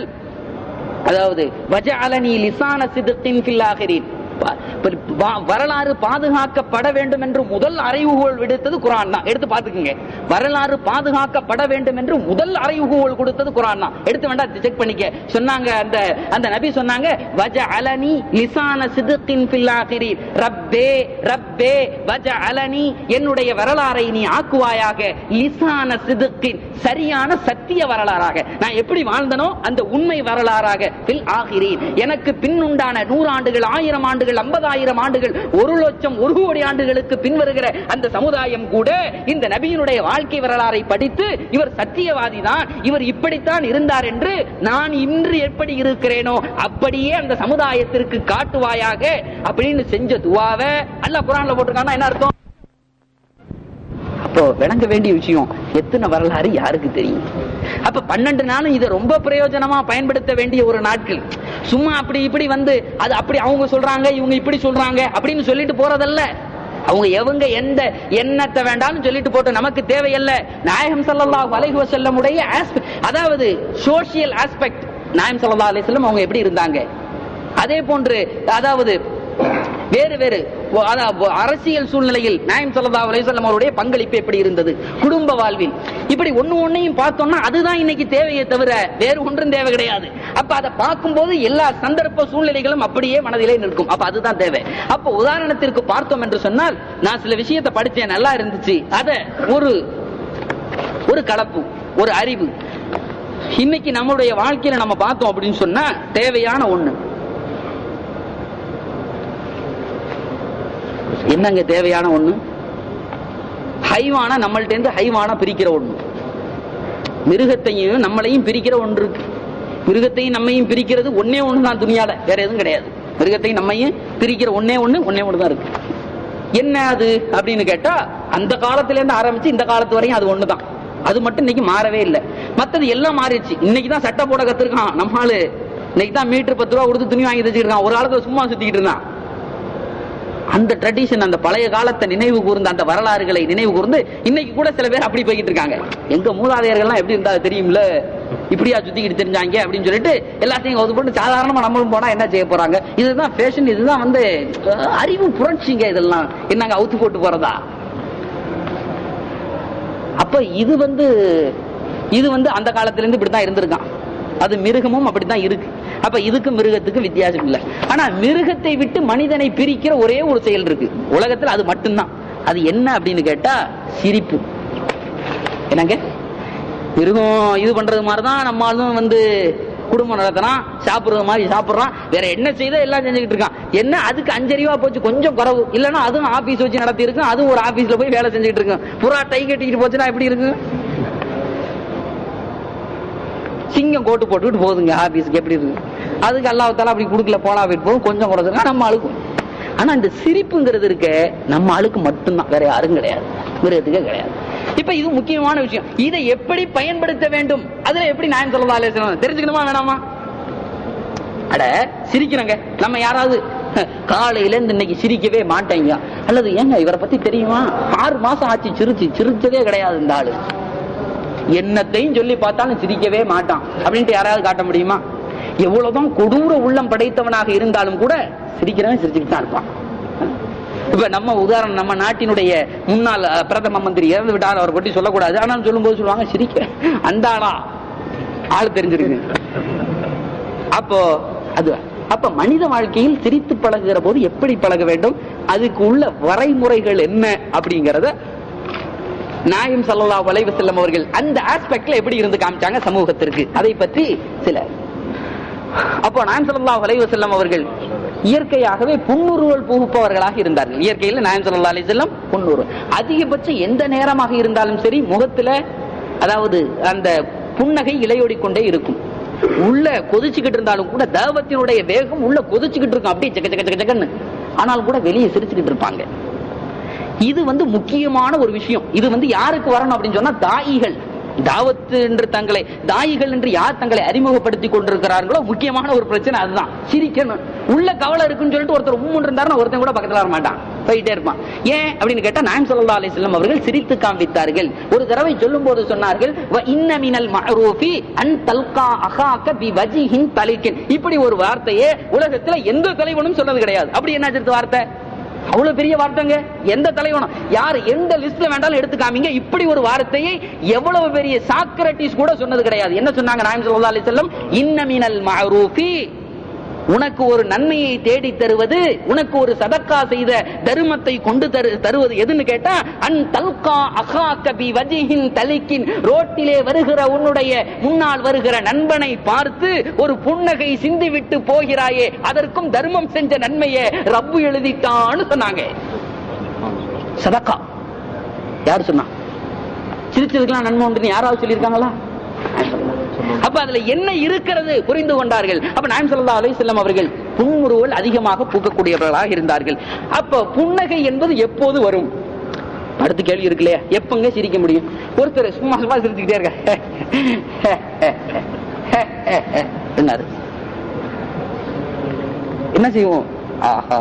அதாவது வஜஅலனி லிசான சிதத்தின் ஃபில் ஆகிரீன் ப- ப- வ- வரலாறு பாதுகாக்கப்பட வேண்டும் என்று முதல் அறிவுகோள் விடுத்தது குரான் தான் எடுத்து பாத்துக்குங்க வரலாறு பாதுகாக்கப்பட வேண்டும் என்று முதல் அறிவுகோள் கொடுத்தது குரான் தான் எடுத்து வேண்டாம் செக் பண்ணிக்க சொன்னாங்க அந்த அந்த நபி சொன்னாங்க வஜ அலனி லிசான சிதுக்கின் பில்லாகிரி ரப்பே ரப்பே வஜ அலனி என்னுடைய வரலாறை நீ ஆக்குவாயாக லிசான சிதுக்கின் சரியான சத்திய வரலாறாக நான் எப்படி வாழ்ந்தனோ அந்த உண்மை வரலாறாக பில் ஆகிறேன் எனக்கு பின்னுண்டான நூறாண்டுகள் ஆயிரம் ஆண்டுகள் ஐம்பதாயிரம் ஆண்டுகள் ஒரு லட்சம் ஒரு கோடி ஆண்டுகளுக்கு பின்வருகிற அந்த சமுதாயம் கூட இந்த நபியினுடைய வாழ்க்கை வரலாறை படித்து இவர் சத்தியவாதி தான் இவர் இப்படித்தான் இருந்தார் என்று நான் இன்று எப்படி இருக்கிறேனோ அப்படியே அந்த சமுதாயத்திற்கு காட்டுவாயாக அப்படின்னு செஞ்ச துவாவை அல்லாஹ் குரான்ல போட்டிருக்காங்கன்னா என்ன அர்த்தம் அப்போ விளங்க வேண்டிய விஷயம் எத்தனை வரலாறு யாருக்கு தெரியும் அப்ப பன்னெண்டு நாளும் இதை ரொம்ப பிரயோஜனமா பயன்படுத்த வேண்டிய ஒரு நாட்கள் சும்மா அப்படி இப்படி வந்து அது அப்படி அவங்க சொல்றாங்க இவங்க இப்படி சொல்றாங்க அப்படின்னு சொல்லிட்டு போறதல்ல அவங்க எவங்க எந்த எண்ணத்தை வேண்டாம்னு சொல்லிட்டு போட்டு நமக்கு தேவையல்ல நாயகம் ஸல்லல்லாஹு அலைஹி வஸல்லமுடைய aspect- அதாவது சோஷியல் ஆஸ்பெக்ட் நாயகம் ஸல்லல்லாஹு அலைஹி வஸல்லம் அவங்க எப்படி இருந்தாங்க அதே போன்று அதாவது வேறு வேறு ஒ- அதா- அரசியல் சூழ்நிலையில் நாயம் ஸல்லல்லாஹு அலைஹி வஸல்லம் அவருடைய பங்களிப்பு எப்படி இருந்தது குடும்ப வாழ்வில் இப்படி ஒண்ணு ஒண்ணையும் பார்த்தோம்னா அதுதான் இன்னைக்கு தேவையே தவிர வேறு ஒன்றும் தேவை கிடையாது அப்ப அதை பார்க்கும்போது எல்லா சந்தர்ப்ப சூழ்நிலைகளும் அப்படியே மனதிலே நிற்கும் அப்ப அதுதான் தேவை அப்ப உதாரணத்திற்கு பார்த்தோம் என்று சொன்னால் நான் சில விஷயத்தை படிச்சேன் நல்லா இருந்துச்சு அத ஒரு ஒரு கலப்பு ஒரு அறிவு இன்னைக்கு நம்மளுடைய வாழ்க்கையில நம்ம பார்த்தோம் அப்படின்னு சொன்னா தேவையான ஒண்ணு என்னங்க தேவையான ஒண்ணு ஹைவான நம்மள்ட்ட இருந்து ஹைவான பிரிக்கிற ஒண்ணு மிருகத்தையும் நம்மளையும் பிரிக்கிற ஒன்று இருக்கு மிருகத்தையும் நம்மையும் பிரிக்கிறது ஒன்னே ஒண்ணு தான் துணியால வேற எதுவும் கிடையாது மிருகத்தையும் நம்மையும் பிரிக்கிற ஒன்னே ஒண்ணு ஒன்னே ஒண்ணு தான் இருக்கு என்ன அது அப்படின்னு கேட்டா அந்த காலத்துல இருந்து ஆரம்பிச்சு இந்த காலத்து வரையும் அது ஒண்ணுதான் அது மட்டும் இன்னைக்கு மாறவே இல்லை மத்தது எல்லாம் மாறிடுச்சு இன்னைக்கு தான் சட்டை போட கத்துருக்கான் நம்ம ஆளு இன்னைக்கு தான் மீட்டர் பத்து ரூபா கொடுத்து துணி வாங்கி தச்சுருக்கான் ஒரு காலத்துல சும்மா சுத்திக்கிட்டு இருந்தான் அந்த ட்ரெடிஷன் அந்த பழைய காலத்தை நினைவு கூர்ந்து அந்த வரலாறுகளை நினைவு கூர்ந்து இன்னைக்கு கூட சில பேர் அப்படி போய்கிட்டு இருக்காங்க எங்க மூதாதையர்கள்லாம் எப்படி இருந்தா தெரியும்ல இப்படியா சுத்திக்கிட்டு தெரிஞ்சாங்க அப்படின்னு சொல்லிட்டு எல்லாத்தையும் ஒது போட்டு சாதாரணமா நம்மளும் போனா என்ன செய்ய போறாங்க இதுதான் ஃபேஷன் இதுதான் வந்து அஹ், அறிவு புரட்சிங்க இதெல்லாம் என்னங்க அவுத்து போட்டு போறதா அப்ப இது வந்து இது வந்து அந்த காலத்துல இருந்து இப்படித்தான் இருந்திருக்கான் அது மிருகமும் அப்படித்தான் இருக்கு அப்ப இதுக்கு மிருகத்துக்கு வித்தியாசம் இல்லை ஆனா மிருகத்தை விட்டு மனிதனை பிரிக்கிற ஒரே ஒரு செயல் இருக்கு உலகத்துல அது மட்டும்தான் அது என்ன அப்படின்னு கேட்டா சிரிப்பு என்னங்க மிருகம் இது பண்றது மாதிரிதான் நம்மளும் வந்து குடும்பம் நடத்துறான் சாப்பிடுறது மாதிரி சாப்பிடுறான் வேற என்ன செய்தோ எல்லாம் செஞ்சுக்கிட்டு இருக்கான் என்ன அதுக்கு அஞ்சறிவா போச்சு கொஞ்சம் குறவு இல்லைன்னா அதுவும் ஆபீஸ் வச்சு நடத்தி இருக்கு அதுவும் ஒரு ஆபீஸ்ல போய் வேலை செஞ்சுக்கிட்டு இருக்கு புறா டை கட்டிக்கிட்டு போச்சுன்னா எப்படி இருக்கு சிங்கம் கோட்டு போட்டுக்கிட்டு போகுதுங்க ஆபீஸ்க்கு எப்படி இருக்கு அதுக்கு அல்லாஹால அப்படி கொடுக்கல போனா போயிட்டு போகும் கொஞ்சம் குறைச்சிருக்கா நம்ம ஆளுக்கும் ஆனா இந்த சிரிப்புங்கிறது இருக்க நம்ம ஆளுக்கு மட்டும்தான் வேற யாரும் கிடையாது மிருகத்துக்கே கிடையாது இப்ப இது முக்கியமான விஷயம் இதை எப்படி பயன்படுத்த வேண்டும் அதுல எப்படி நியாயம் சொல்லலாம் தெரிஞ்சுக்கணுமா வேணாமா அட சிரிக்கிறோங்க நம்ம யாராவது காலையில இருந்து இன்னைக்கு சிரிக்கவே மாட்டேங்க அல்லது ஏங்க இவரை பத்தி தெரியுமா ஆறு மாசம் ஆச்சு சிரிச்சு சிரிச்சதே கிடையாது இந்த ஆளு என்னத்தையும் சொல்லி பார்த்தாலும் சிரிக்கவே மாட்டான் அப்படின்ட்டு யாராவது காட்ட முடியுமா எவ்வளவுதான் கொடூர உள்ளம் படைத்தவனாக இருந்தாலும் கூட சிரிக்கிறவன் சிரிச்சுட்டு தான் இருப்பான் இப்ப நம்ம உதாரணம் நம்ம நாட்டினுடைய முன்னாள் அஹ், பிரதம மந்திரி இறந்து விட்டார் அவர் பற்றி சொல்லக்கூடாது ஆனாலும் சொல்லும்போது சொல்லுவாங்க சிரிக்க அந்த ஆளா ஆள் தெரிஞ்சிருக்கு அப்போ அது அப்ப மனித வாழ்க்கையில் சிரித்து பழகுகிற போது எப்படி பழக வேண்டும் அதுக்கு உள்ள வரைமுறைகள் என்ன அப்படிங்கறத நாயம் ஸல்லல்லாஹு அலைஹி வஸல்லம் அவர்கள் அந்த ஆஸ்பெக்ட்ல எப்படி இருந்து காமிச்சாங்க சமூகத்திற்கு அதை பற்றி சில அப்போ நாயம் ஸல்லல்லாஹு அலைஹி வஸல்லம் அவர்கள் இயற்கையாகவே புன்னுருவல் புகுப்பவர்களாக இருந்தார்கள் இயற்கையில் நாயம் ஸல்லல்லாஹு அலைஹி வஸல்லம் புன்னுருவல் அதிகபட்சம் எந்த நேரமாக இருந்தாலும் சரி முகத்துல அதாவது அந்த புன்னகை இலையோடி கொண்டே இருக்கும் உள்ள கொதிச்சுக்கிட்டு இருந்தாலும் கூட தாவத்தினுடைய வேகம் உள்ள கொதிச்சுக்கிட்டு இருக்கும் அப்படியே சக்க சக்க சக்க சக்கன்னு ஆனால் கூட வெளியே சிரிச்சுக்கிட்டு இருப்பாங்க இது வந்து முக்கியமான ஒரு விஷயம் இது வந்து யாருக்கு வரணும் அப்படின்னு சொன்னா தாயிகள் தாவத்து என்று தங்களை தாயிகள் என்று யார் தங்களை அறிமுகப்படுத்தி கொண்டிருக்கிறார்களோ முக்கியமான ஒரு பிரச்சனை அதுதான் சிரிக்கணும் உள்ள கவலை இருக்குன்னு சொல்லிட்டு ஒருத்தர் உம்முன்னு இருந்தாருன்னா ஒருத்தன் கூட பக்கத்துல வர மாட்டான் போயிட்டே இருப்பான் ஏன் அப்படின்னு கேட்டா நாயம் ஸல்லல்லாஹு அலைஹி வஸல்லம் அவர்கள் சிரித்து காண்பித்தார்கள் ஒரு தடவை சொல்லும் போது சொன்னார்கள் "வ இன்ன மினல் மஅரூஃபி அன் தல்கா அகாக பி வஜிஹின் தலிக்கின் இப்படி ஒரு வார்த்தையே உலகத்துல எந்த தலைவனும் சொன்னது கிடையாது அப்படி என்ன அடுத்த வார்த்தை அவ்வளவு பெரிய வார்த்தைங்க எந்த தலைவனும் யார் எந்த லிஸ்ட்ல வேண்டாலும் எடுத்து காமிங்க இப்படி ஒரு வார்த்தையை எவ்வளவு பெரிய சாக்ரட்டிஸ் கூட சொன்னது கிடையாது என்ன சொன்னாங்க நாயம் ஸல்லல்லாஹு அலைஹி வஸல்லம் இன்ன மினல் மஅரூஃபி உனக்கு ஒரு நன்மையை தேடி தருவது உனக்கு ஒரு சதக்கா செய்த தருமத்தை கொண்டு தரு தருவது எதுன்னு கேட்டா அன் தல்கா அகாக்க பி வஜிஹின் தலிக்கின் ரோட்டிலே வருகிற உன்னுடைய முன்னால் வருகிற நண்பனை பார்த்து ஒரு புன்னகை சிந்தி விட்டு போகிறாயே அதற்கும் தர்மம் செஞ்ச நன்மையை ரப்பு எழுதிட்டான்னு சொன்னாங்க சதக்கா யார் சொன்னா சிரிச்சதுக்கெல்லாம் நன்மை உண்டுன்னு யாராவது சொல்லியிருக்காங்களா அப்ப அதுல என்ன இருக்கிறது புரிந்து கொண்டார்கள் அப்ப நாயம் ஸல்லல்லாஹு அலைஹி வஸல்லம் அவர்கள் புன்முறுவல் அதிகமாக பூக்கக்கூடியவர்களாக இருந்தார்கள் அப்ப புன்னகை என்பது எப்போது வரும் அடுத்த கேள்வி இருக்கு இல்லையா எப்பங்க சிரிக்க முடியும் ஒருத்தர் சும்மா சும்மா சிரிச்சுக்கிட்டே இருக்க என்னாரு என்ன செய்வோம் ஆஹா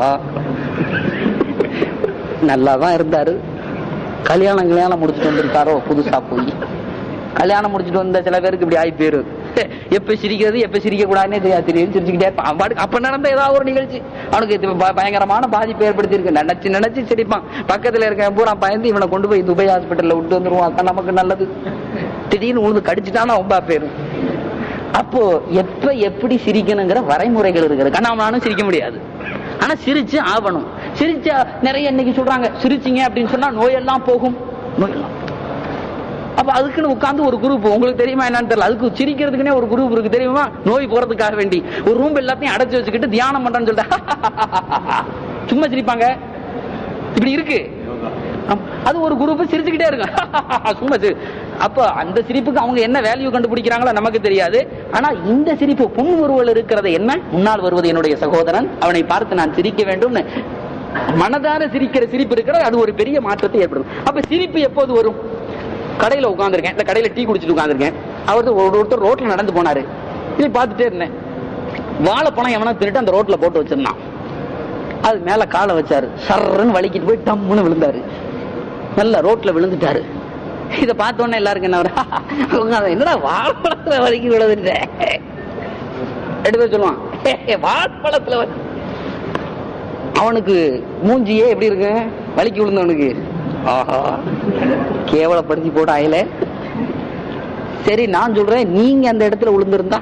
நல்லாதான் இருந்தாரு கல்யாணம் கல்யாணம் முடிச்சுட்டு வந்திருக்காரோ புதுசா போய் கல்யாணம் முடிச்சுட்டு வந்த சில பேருக்கு இப்படி ஆகி போயிரு எப்ப சிரிக்கிறது எப்ப சிரிக்க கூடாதுன்னே தெரியாது தெரியும் சிரிச்சுக்கிட்டே இருப்பான் அவன் பாட்டுக்கு அப்ப நடந்த ஏதாவது ஒரு நிகழ்ச்சி அவனுக்கு இது ப- பயங்கரமான பாதிப்பு ஏற்படுத்தி இருக்கு நினைச்சு நினைச்சு சிரிப்பான் பக்கத்துல இருக்க பூரா பயந்து இவனை கொண்டு போய் துபை ஹாஸ்பிட்டல்ல விட்டு வந்துருவான் அதான் நமக்கு நல்லது திடீர்னு உழுந்து கடிச்சிட்டானா ரொம்ப போயிரும் அப்போ எப்ப எப்படி சிரிக்கணுங்கிற வரைமுறைகள் இருக்கிறது கண்ணாமனாலும் சிரிக்க முடியாது ஆனா சிரிச்சு ஆவணும் சிரிச்சா நிறைய இன்னைக்கு சொல்றாங்க சிரிச்சீங்க அப்படின்னு சொன்னா நோயெல்லாம் போகும் நோயெல்லாம் அப்ப அதுக்குன்னு உட்கார்ந்து ஒரு குரூப் உங்களுக்கு தெரியுமா என்னன்னு தெரியல அதுக்கு சிரிக்கிறதுக்குனே ஒரு குரூப் இருக்கு தெரியுமா நோய் போறதுக்காக வேண்டி ஒரு ரூம் எல்லாத்தையும் அடைச்சு வச்சுக்கிட்டு தியானம் பண்றேன்னு சொல்லிட்டு சும்மா சிரிப்பாங்க இப்படி இருக்கு ஆமா. அது ஒரு குரூப் சிரிச்சுக்கிட்டே இருக்கும் சும்மா சிரி அப்ப அந்த சிரிப்புக்கு அவங்க என்ன வேல்யூ கண்டுபிடிக்கிறாங்களோ நமக்கு தெரியாது ஆனா இந்த சிரிப்பு புன்முறுவல் இருக்கிறது என்ன முன்னால் வருவது என்னுடைய சகோதரன் அவனை பார்த்து நான் சிரிக்க வேண்டும்னு மனதார சிரிக்கிற சிரிப்பு இருக்கிறது அது ஒரு பெரிய மாற்றத்தை ஏற்படும் அப்ப சிரிப்பு எப்போது வரும் கடையில உட்கார்ந்திருக்கேன் இந்த கடையில டீ குடிச்சிட்டு உட்கார்ந்திருக்கேன் அவர் ஒரு ஒருத்தர் ரோட்ல நடந்து போனாரு இதை பார்த்துட்டே இருந்தேன் வாழைப்பழம் எவனா திருட்டு அந்த ரோட்ல போட்டு வச்சிருந்தான் அது மேல காலை வச்சாரு சர்ன்னு வலிக்கிட்டு போய் டம்முன்னு விழுந்தாரு நல்ல ரோட்ல விழுந்துட்டாரு இத பார்த்த உடனே எல்லாருக்கும் என்ன வரும்? அவங்க அதை என்னடா வாழைப்பழத்துல வலிக்கி விழுதுட்ட எடுத்து சொல்லுவான் "ஏய், வாழைப்பழத்துல வலி-" அவனுக்கு மூஞ்சியே எப்படி இருக்கு வலிக்கு விழுந்தவனுக்கு ஆஹா கேவலப்படுத்தி போட்ட அயல சரி நான் சொல்றேன் நீங்க அந்த இடத்துல விழுந்திருந்தா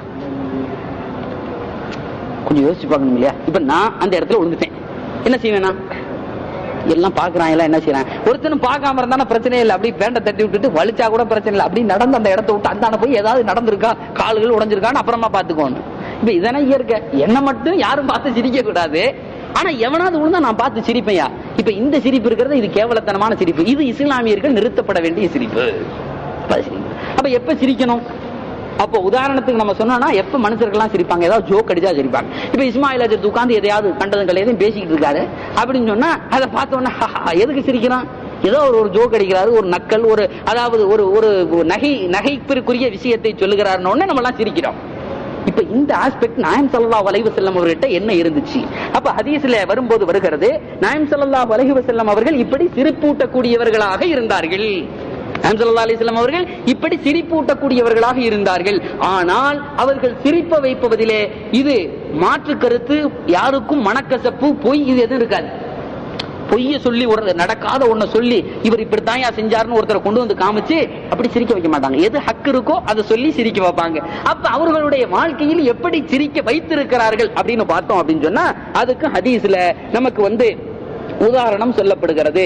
கொஞ்சம் யோசிச்சு பார்க்கணும் இல்லையா இப்ப நான் அந்த இடத்துல விழுந்துட்டேன் என்ன செய்வேன் நான் எல்லாம் பாக்குறாங்க என்ன செய்யறான் ஒருத்தனும் பார்க்காம இருந்தா பிரச்சனை இல்லை அப்படி பேண்ட தட்டி விட்டுட்டு வலிச்சா கூட பிரச்சனை இல்லை அப்படி நடந்து அந்த இடத்த விட்டு அந்தாண்ட போய் ஏதாவது நடந்திருக்கா கால்கள் உடைஞ்சிருக்கான்னு அப்புறமா பாத்துக்கோன்னு இப்ப இதனை இயற்கை என்ன மட்டும் யாரும் பார்த்து சிரிக்க கூடாது ஆனா எவனாவது விழுந்தா நான் பார்த்து சிரிப்பையா இப்ப இந்த சிரிப்பு இருக்கிறது இது கேவலத்தனமான சிரிப்பு இது இஸ்லாமியர்கள் நிறுத்தப்பட வேண்டிய சிரிப்பு அப்ப அது சிரிப்பு. அப்ப எப்ப சிரிக்கணும் அப்போ உதாரணத்துக்கு நம்ம சொன்னோம்னா எப்ப மனுஷர்கள்லாம் சிரிப்பாங்க ஏதாவது ஜோக் அடிச்சா சிரிப்பாங்க இப்ப இஸ்மாயில் அஜத் உட்கார்ந்து எதையாவது கண்டதும் கலையதையும் பேசிக்கிட்டு இருக்காரு அப்படின்னு சொன்னா அதை பார்த்த உடனே "ஹஹா, எதுக்கு சிரிக்கிறான் ஏதோ ஒரு ஒரு ஜோக் அடிக்கிறாரு ஒரு நக்கல் ஒரு அதாவது ஒரு ஒரு நகை நகைப்பிற்குரிய விஷயத்தை சொல்லுகிறாருன்னு உடனே நம்ம எல்லாம் சிரிக்கிறோம் இப்ப இந்த ஆஸ்பெக்ட் நாயம் ஸல்லல்லாஹு அலைஹி வஸல்லம் அவர்கிட்ட என்ன இருந்துச்சு அப்ப ஹதீஸ்ல வரும்போது வருகிறது நாயம் ஸல்லல்லாஹு அலைஹி வஸல்லம் அவர்கள் இப்படி சிரிப்பூட்டக்கூடியவர்களாக இருந்தார்கள் நாயம் ஸல்லல்லாஹு அலைஹி வஸல்லம் அவர்கள் இப்படி சிரிப்பூட்டக்கூடியவர்களாக இருந்தார்கள் ஆனால் அவர்கள் சிரிப்ப வைப்பதிலே இது மாற்று கருத்து யாருக்கும் மனக்கசப்பு பொய் இது எதுவும் இருக்காது பொய்ய சொல்லி ஒரு நடக்காத ஒண்ண சொல்லி இவர் இப்படித்தான் யா செஞ்சாருன்னு ஒருத்தரை கொண்டு வந்து காமிச்சு அப்படி சிரிக்க வைக்க மாட்டாங்க எது ஹக்கு இருக்கோ அதை சொல்லி சிரிக்க வைப்பாங்க அப்ப அவர்களுடைய வாழ்க்கையில் எப்படி சிரிக்க வைத்திருக்கிறார்கள் அப்படின்னு பார்த்தோம் அப்படின்னு சொன்னா அதுக்கு ஹதீஸ்ல நமக்கு வந்து உதாரணம் சொல்லப்படுகிறது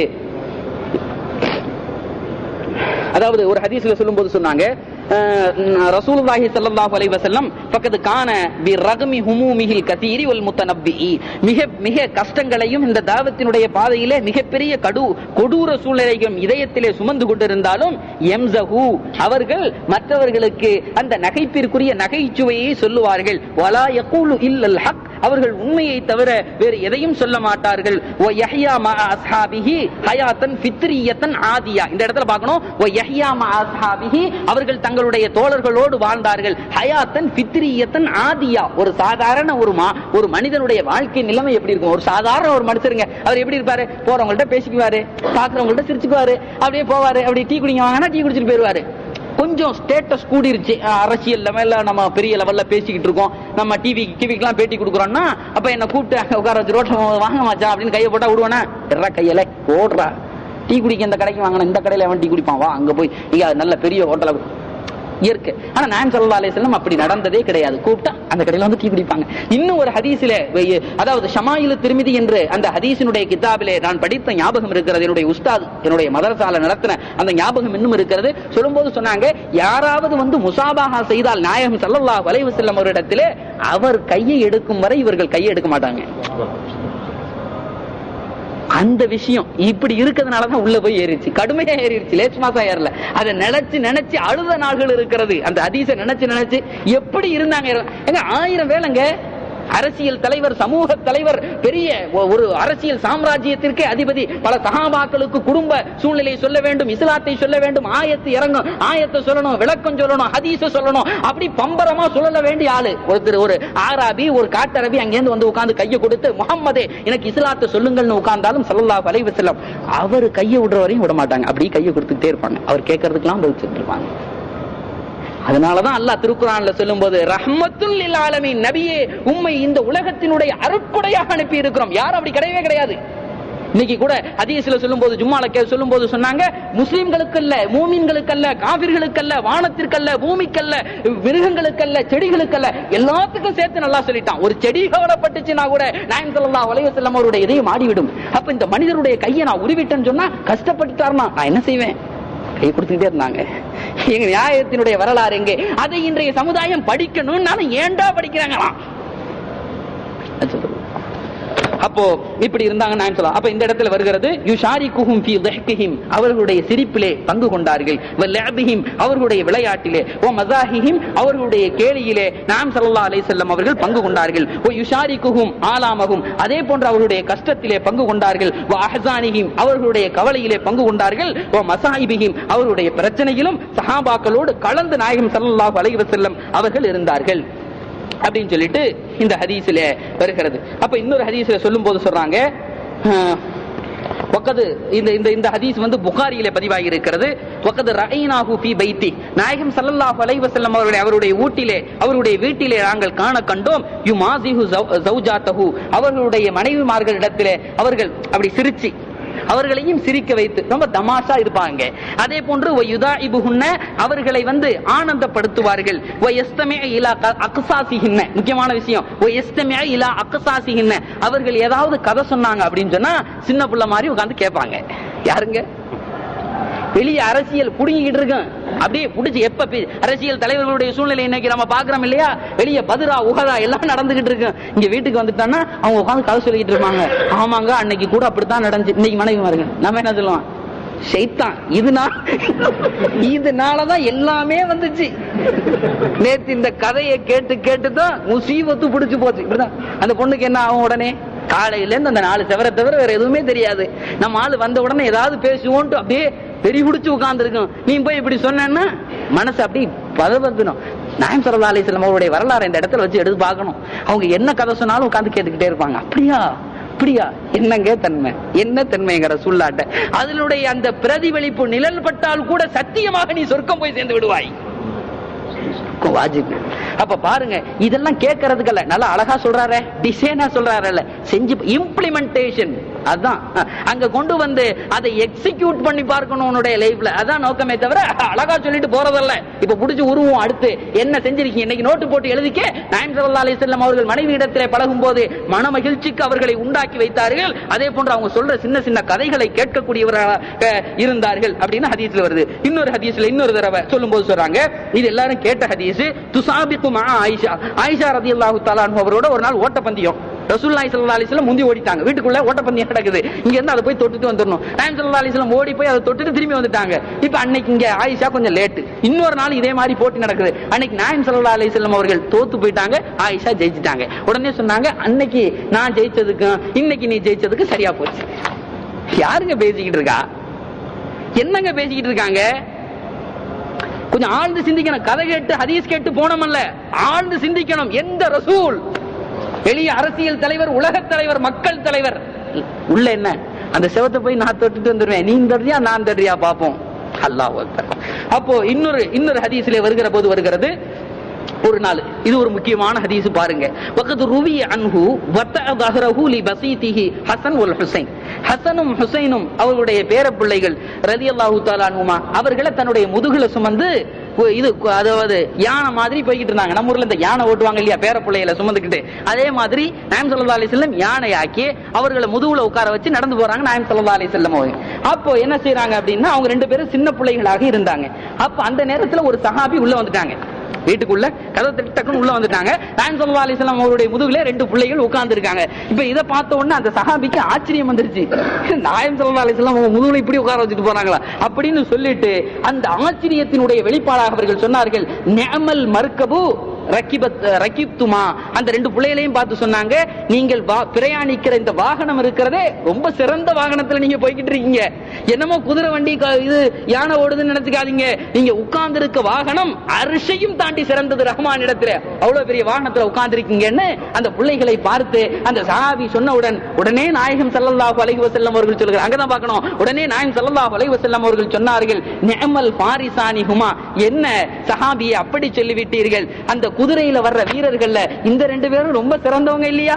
அதாவது ஒரு ஹதீஸ்ல சொல்லும்போது சொன்னாங்க அஹ், ரசூலுல்லாஹி ஸல்லல்லாஹு அலைஹி வஸல்லம் ஃபக்கத் கான பி ரக்மி ஹுமூமிஹில் கதீரி வல் முத்தனப்பி மிக மிக கஷ்டங்களையும் இந்த தாவத்தினுடைய பாதையிலே மிகப்பெரிய கடு கொடூர சூழ்நிலையும் இதயத்திலே சுமந்து கொண்டிருந்தாலும் எம்சஹு அவர்கள் மற்றவர்களுக்கு அந்த நகைப்பிற்குரிய நகைச்சுவையை சொல்லுவார்கள் வலா யகூலு இல்லல் ஹக் அவர்கள் உண்மையை தவிர வேறு எதையும் சொல்ல மாட்டார்கள் ஓ யஹ்யா மா அஸ்ஹாபிஹி ஹயாத்தன் ஃபித்ரியத்தன் ஆதியா இந்த இடத்துல பார்க்கணும் ஓ யஹ்யா மா அஸ்ஹாபிஹி அவர்கள் தங்களுடைய தோழர்களோடு வாழ்ந்தார்கள் ஹயாத்தன் ஃபித்ரியத்தன் ஆதியா ஒரு சாதாரண ஒரு மா ஒரு மனிதனுடைய வாழ்க்கை நிலைமை எப்படி இருக்கும் ஒரு சாதாரண ஒரு மனுஷருங்க அவர் எப்படி இருப்பாரு போறவங்கள்ட்ட பேசிக்குவாரு பாக்குறவங்கள்ட்ட சிரிச்சுக்குவாரு அப்படியே போவாரு அப்படி டீ குடிங்க வாங்கினா டீ குடிச்சிட்டு போயிருவாரு கொஞ்சம் ஸ்டேட்டஸ் கூடிருச்சு அஹ் அரசியல் லெவல்ல நம்ம பெரிய லெவல்ல பேசிக்கிட்டு இருக்கோம் நம்ம டிவி டிவிக்கெல்லாம் பேட்டி கொடுக்குறோம்னா அப்ப என்ன கூப்பிட்டு அங்க உட்கார வச்சு ரோட்ல வாங்க மச்சான் அப்படின்னு கையை போட்டா விடுவானா எறா கையில ஓடுறா டீ குடிக்க இந்த கடைக்கு வாங்கின இந்த கடையில அவன் டீ குடிப்பான் வா அங்க போய் இங்க நல்ல பெரிய ஹோட்டல இயற்கை ஆனா நான் சல்லா அலிஸ்லாம் அப்படி நடந்ததே கிடையாது கூப்பிட்டா அந்த கடையில வந்து டீ குடிப்பாங்க இன்னும் ஒரு ஹதீஸ்ல வெ- அதாவது ஷமாயிலு திருமிதி என்று அந்த ஹதீஸினுடைய கிதாபிலே நான் படித்த ஞாபகம் இருக்கிறது என்னுடைய உஸ்தாத் என்னுடைய மதரசால நடத்தின அந்த ஞாபகம் இன்னும் இருக்கிறது சொல்லும்போது சொன்னாங்க யாராவது வந்து முசாபாஹா செய்தால் நாயகம் ஸல்லல்லாஹு அலைஹி வஸல்லம் அவரிடத்திலே அவர் கையை எடுக்கும் வரை இவர்கள் கையை எடுக்க மாட்டாங்க அந்த விஷயம் இப்படி இருக்கிறதுனாலதான் உள்ள போய் ஏறிச்சு கடுமையா ஏறிடுச்சு லேச் மாசம் ஏறல அதை நினைச்சு நினைச்சு அழுத நாள்கள் இருக்கிறது அந்த ஹதீஸை நினைச்சு நினைச்சு எப்படி இருந்தாங்க எங்க ஆயிரம் வேலைங்க அரசியல் தலைவர் சமூக தலைவர் பெரிய ஒ- ஒரு அரசியல் சாம்ராஜ்யத்திற்கே அதிபதி பல சகாபாக்களுக்கு குடும்ப சூழ்நிலையை சொல்ல வேண்டும் இஸ்லாத்தை சொல்ல வேண்டும் ஆயத்து இறங்கும் ஆயத்தை சொல்லணும் விளக்கம் சொல்லணும் ஹதீஸ சொல்லணும் அப்படி பம்பரமா சொல்லல வேண்டிய ஆளு ஒருத்தர் ஒரு ஆராபி ஒரு காட்டரபி அங்கேருந்து வந்து உட்கார்ந்து கையை கொடுத்து முகம்மதே எனக்கு இஸ்லாத்தை சொல்லுங்கள்னு உட்கார்ந்தாலும் ஸல்லல்லாஹு அலைஹி வஸல்லம் அவர் கையை விடுற வரையும் விட மாட்டாங்க அப்படியே கையை கொடுத்துட்டே இருப்பாங்க அவர் கேட்கறதுக்கெல்லாம் பதில் இருப்பாங்க அதனாலதான் அல்லாஹ் திருக்குறான்ல சொல்லும்போது ரஹ்மத்துல் லில் ஆலமீன் நபியே உம்மை இந்த உலகத்தினுடைய அருட்கொடையாக அனுப்பி இருக்கிறோம் யாரும் அப்படி கிடையவே கிடையாது இன்னைக்கு கூட ஹதீஸ்ல சொல்லும்போது ஜும்மால கே சொல்லும்போது சொன்னாங்க முஸ்லிம்களுக்கு அல்ல மூமின்களுக்கு அல்ல காபிர்களுக்கு அல்ல வானத்திற்கல்ல பூமிக்கல்ல மிருகங்களுக்கல்ல செடிகளுக்கல்ல எல்லாத்துக்கும் சேர்த்து நல்லா சொல்லிட்டான் ஒரு செடி கவலைப்பட்டுச்சுன்னா கூட நாயம் ஸல்லல்லாஹு அலைஹி வஸல்லம் அவருடைய இதயம் ஆடிவிடும் அப்ப இந்த மனிதருடைய கையை நான் உருவிட்டேன்னு சொன்னா கஷ்டப்பட்டுட்டாருன்னா நான் என்ன செய்வேன் கை கொடுத்துக்கிட்டே இருந்தாங்க எங்க நியாயத்தினுடைய வரலாறு எங்கே அதை இன்றைய சமுதாயம் படிக்கணும்னாலும் ஏன்டா படிக்கிறாங்களாம் அப்போ இப்படி இருந்தாங்க நான் சொல்லலாம் அப்ப இந்த இடத்துல வருகிறது யுஷாரிகுஹும் ஃபீ ضحكهم அவர்களுடைய சிரிப்பிலே பங்கு கொண்டார்கள் வலஅபிஹிம் அவர்களுடைய விளையாட்டிலே ஓ மஸாஹிஹிம் அவர்களுடைய கேலியிலே நாம் ஸல்லல்லாஹு அலைஹி வஸல்லம் அவர்கள் பங்கு கொண்டார்கள் ஓ யுஷாரிகுஹும் ஆலாமஹும் அதே போன்று அவர்களுடைய கஷ்டத்திலே பங்கு கொண்டார்கள் வ அஹ்ஸானிஹிம் அவர்களுடைய கவலையிலே பங்கு கொண்டார்கள் ஓ மசாயிபிஹிம் அவர்களுடைய பிரச்சனையிலும் சஹாபாக்களோடு கலந்து நாயகம் ஸல்லல்லாஹு அலைஹி வஸல்லம் அவர்கள் இருந்தார்கள் அப்படின்னு சொல்லிட்டு இந்த ஹதீஸ்ல வருகிறது அப்ப இன்னொரு ஹதீஸ்ல சொல்லும் போது சொல்றாங்க அஹ், வக்கது இந்த இந்த இந்த ஹதீஸ் வந்து புகாரியிலே பதிவாகி இருக்கிறது வக்கது ரஐனாஹு ஃபீ பைத்தி நாயகம் ஸல்லல்லாஹு அலைஹி வஸல்லம் அவருடைய அவருடைய வீட்டிலே அவருடைய வீட்டிலே நாங்கள் காண கண்டோம் யுமாசிஹு ஜௌ- ஜௌஜாத்தஹு அவர்களுடைய மனைவிமார்களிடத்திலே அவர்கள் அப்படி சிரிச்சு அவர்களையும் சிரிக்க வைத்து ரொம்ப தமாஷா இருப்பாங்க அதே போன்று யுதாஇபுஹுன்ன அவர்களை வந்து ஆனந்தப்படுத்துவார்கள் வயஸ்தமே இலா க- அக்சாசிஹின்ன முக்கியமான விஷயம் வயஸ்தமே இலா அக்சாசிஹின்ன அவர்கள் ஏதாவது கதை சொன்னாங்க அப்படின்னு சொன்னா சின்ன புள்ள மாதிரி உட்கார்ந்து கேட்பாங்க யாருங்க வெளிய அரசியல் புடுங்கிக்கிட்டு இருக்கும் அப்படியே புடிச்சு எப்ப பே- அரசியல் தலைவர்களுடைய சூழ்நிலை இன்னைக்கு நம்ம பாக்குறோம் இல்லையா வெளிய பதுரா உகதா எல்லாம் நடந்துகிட்டு இருக்கு இங்க வீட்டுக்கு வந்துட்டான்னா அவங்க உட்கார்ந்து கதை சொல்லிக்கிட்டு இருப்பாங்க ஆமாங்க அன்னைக்கு கூட அப்படித்தான் நடந்துச்சு இன்னைக்கு மனைவி பாருங்க நம்ம என்ன சொல்லுவோம் ஷைத்தான் இதுனா இதனாலதான் எல்லாமே வந்துச்சு நேத்து இந்த கதையை கேட்டு கேட்டு தான் முசீபத்து பிடிச்சு போச்சு இப்படிதான் அந்த பொண்ணுக்கு என்ன ஆகும் உடனே காலையில இருந்து அந்த நாலு செவரை தவிர வேற எதுவுமே தெரியாது நம்ம ஆளு வந்த உடனே ஏதாவது பேசுவோன்ட்டு அப்படியே பெரிய பிடிச்சு உட்கார்ந்து இருக்கும் நீ போய் இப்படி சொன்னேன்னா மனசு அப்படி பதபத்துணும் நாயம் சல்லா அலிஸ்லாம் அவருடைய வரலாறு இந்த இடத்துல வச்சு எடுத்து பார்க்கணும் அவங்க என்ன கதை சொன்னாலும் உட்கார்ந்து கேட்டுக்கிட்டே இருப்பாங்க அப்படியா அப்படியா என்னங்க தன்மை என்ன தன்மைங்கிற சொல்லாட்ட அதனுடைய அந்த பிரதிபலிப்பு நிழல் பட்டால் கூட சத்தியமாக நீ சொர்க்கம் போய் சேர்ந்து விடுவாய் வாஜிப் அப்ப பாருங்க இதெல்லாம் கேட்கறதுக்கல்ல நல்லா அழகா சொல்றாரு டிசைனா சொல்றாருல்ல செஞ்சு இம்ப்ளிமெண்டேஷன் அதான் அங்க கொண்டு வந்து அதை எக்ஸிக்யூட் பண்ணி பார்க்கணும் உன்னுடைய லைஃப்ல அதான் நோக்கமே தவிர அழகா சொல்லிட்டு போறதல்ல இப்ப புடிச்சு உருவம் அடுத்து என்ன செஞ்சிருக்கீங்க இன்னைக்கு நோட்டு போட்டு எழுதிக்க நாயம் சல்லா அலிஸ்லாம் அவர்கள் மனைவி இடத்திலே பழகும் போது மன மகிழ்ச்சிக்கு அவர்களை உண்டாக்கி வைத்தார்கள் அதே போன்று அவங்க சொல்ற சின்ன சின்ன கதைகளை கேட்கக்கூடியவராக இருந்தார்கள் அப்படின்னு ஹதீஸ்ல வருது இன்னொரு ஹதீஸ்ல இன்னொரு தடவை சொல்லும் போது சொல்றாங்க இது எல்லாரும் கேட்ட ஹதீஸ் துசாபிக்கு மா ஆயிஷா ஆயிஷா ரதி அல்லாஹு தாலான் அவரோட ஒரு நாள் ஓட்டப்பந்தயம் ரசூல்லாய் சல்லா அலிஸ்லாம் முந்தி ஓடிட்டாங்க வீட்டுக்குள்ள ஓட்டப்பந்தயம் நடக்குது இங்க இருந்து அதை போய் தொட்டுட்டு வந்துடணும் நாயம் சல்லா அலிஸ்லாம் ஓடி போய் அதை தொட்டுட்டு திரும்பி வந்துட்டாங்க இப்ப அன்னைக்கு இங்க ஆயிஷா கொஞ்சம் லேட்டு இன்னொரு நாள் இதே மாதிரி போட்டி நடக்குது அன்னைக்கு நாயம் சல்லா அலிஸ்லாம் அவர்கள் தோத்து போயிட்டாங்க ஆயிஷா ஜெயிச்சிட்டாங்க உடனே சொன்னாங்க அன்னைக்கு நான் ஜெயிச்சதுக்கும் இன்னைக்கு நீ ஜெயிச்சதுக்கு சரியா போச்சு யாருங்க பேசிக்கிட்டு இருக்கா என்னங்க பேசிக்கிட்டு இருக்காங்க கொஞ்சம் ஆழ்ந்து சிந்திக்கணும் கதை கேட்டு ஹதீஸ் கேட்டு போனோமல்ல ஆழ்ந்து சிந்திக்கணும் எந்த ரசூல் எளிய அரசியல் தலைவர் உலக தலைவர் மக்கள் தலைவர் உள்ள என்ன அந்த செவத்தை போய் நான் தொட்டுட்டு வந்துருவேன் நீ தடுறியா நான் தடுறியா பாப்போம் அல்லாஹ் அப்போ இன்னொரு இன்னொரு ஹதீஸ்ல வருகிற போது வருகிறது ஒரு நாள் இது ஒரு முக்கியமான ஹதீஸ் பாருங்க வகது ருவி அன்ஹு வத்த தஹரஹு லி பசீதிஹி ஹசன் வல் ஹுசைன் ஹசனும் ஹுசைனும் அவர்களுடைய பேர பிள்ளைகள் ரலியல்லாஹு தஆலா அன்ஹுமா அவர்களை தன்னுடைய முதுகுல சுமந்து இது அதாவது யானை மாதிரி போய்கிட்டு இருந்தாங்க நம்ம ஊர்ல இந்த யானை ஓட்டுவாங்க இல்லையா பேர பிள்ளைகளை சுமந்துக்கிட்டு அதே மாதிரி நாயம் சல்லா அலி செல்லம் யானை ஆக்கி அவர்களை முதுகுல உட்கார வச்சு நடந்து போறாங்க நாயம் சல்லா அலி செல்லம் அப்போ என்ன செய்யறாங்க அப்படின்னா அவங்க ரெண்டு பேரும் சின்ன பிள்ளைகளாக இருந்தாங்க அப்ப அந்த நேரத்துல ஒரு சஹாபி உள்ள வந்துட்டாங்க வீட்டுக்குள்ள கதை தட்டி டக்குன்னு உள்ள வந்துட்டாங்க நாயம் சல்லா அலிஸ்லாம் அவருடைய முதுகுல ரெண்டு பிள்ளைகள் உட்கார்ந்து இருக்காங்க இப்ப இதை பார்த்த உடனே அந்த சஹாபிக்கு ஆச்சரியம் வந்துருச்சு நாயம் சல்லா அலிஸ்லாம் அவங்க முதுகுல இப்படி உட்கார வச்சுட்டு போறாங்களா அப்படின்னு சொல்லிட்டு அந்த ஆச்சரியத்தினுடைய வெளிப்பாடாக அவர்கள் சொன்னார்கள் நேமல் மர்க்கபு ரக்கிபத் ரக்கிப்துமா அந்த ரெண்டு பிள்ளைகளையும் பார்த்து சொன்னாங்க நீங்கள் பிரயாணிக்கிற இந்த வாகனம் இருக்கிறதே ரொம்ப சிறந்த வாகனத்துல நீங்க போய்கிட்டு இருக்கீங்க என்னமோ குதிரை வண்டி இது யானை ஓடுதுன்னு நினைச்சுக்காதீங்க நீங்க உட்கார்ந்து இருக்க வாகனம் அரிசையும் தாண்டி சிறந்தது ரஹ்மான் இடத்துல அவ்வளவு பெரிய வாகனத்துல உட்கார்ந்து இருக்கீங்கன்னு அந்த பிள்ளைகளை பார்த்து அந்த சஹாபி சொன்னவுடன் உடனே நாயகம் சல்லல்லாஹு அலைஹி வஸல்லம் அவர்கள் சொல்கிறார் அங்கதான் பார்க்கணும் உடனே நாயகம் சல்லல்லாஹு அலைஹி வஸல்லம் அவர்கள் சொன்னார்கள் நிஅமல் ஃபாரிசானி ஹுமா என்ன சஹாபியை அப்படி சொல்லிவிட்டீர்கள் அந்த குதிரையில வர்ற வீரர்கள்ல இந்த ரெண்டு பேரும் ரொம்ப சிறந்தவங்க இல்லையா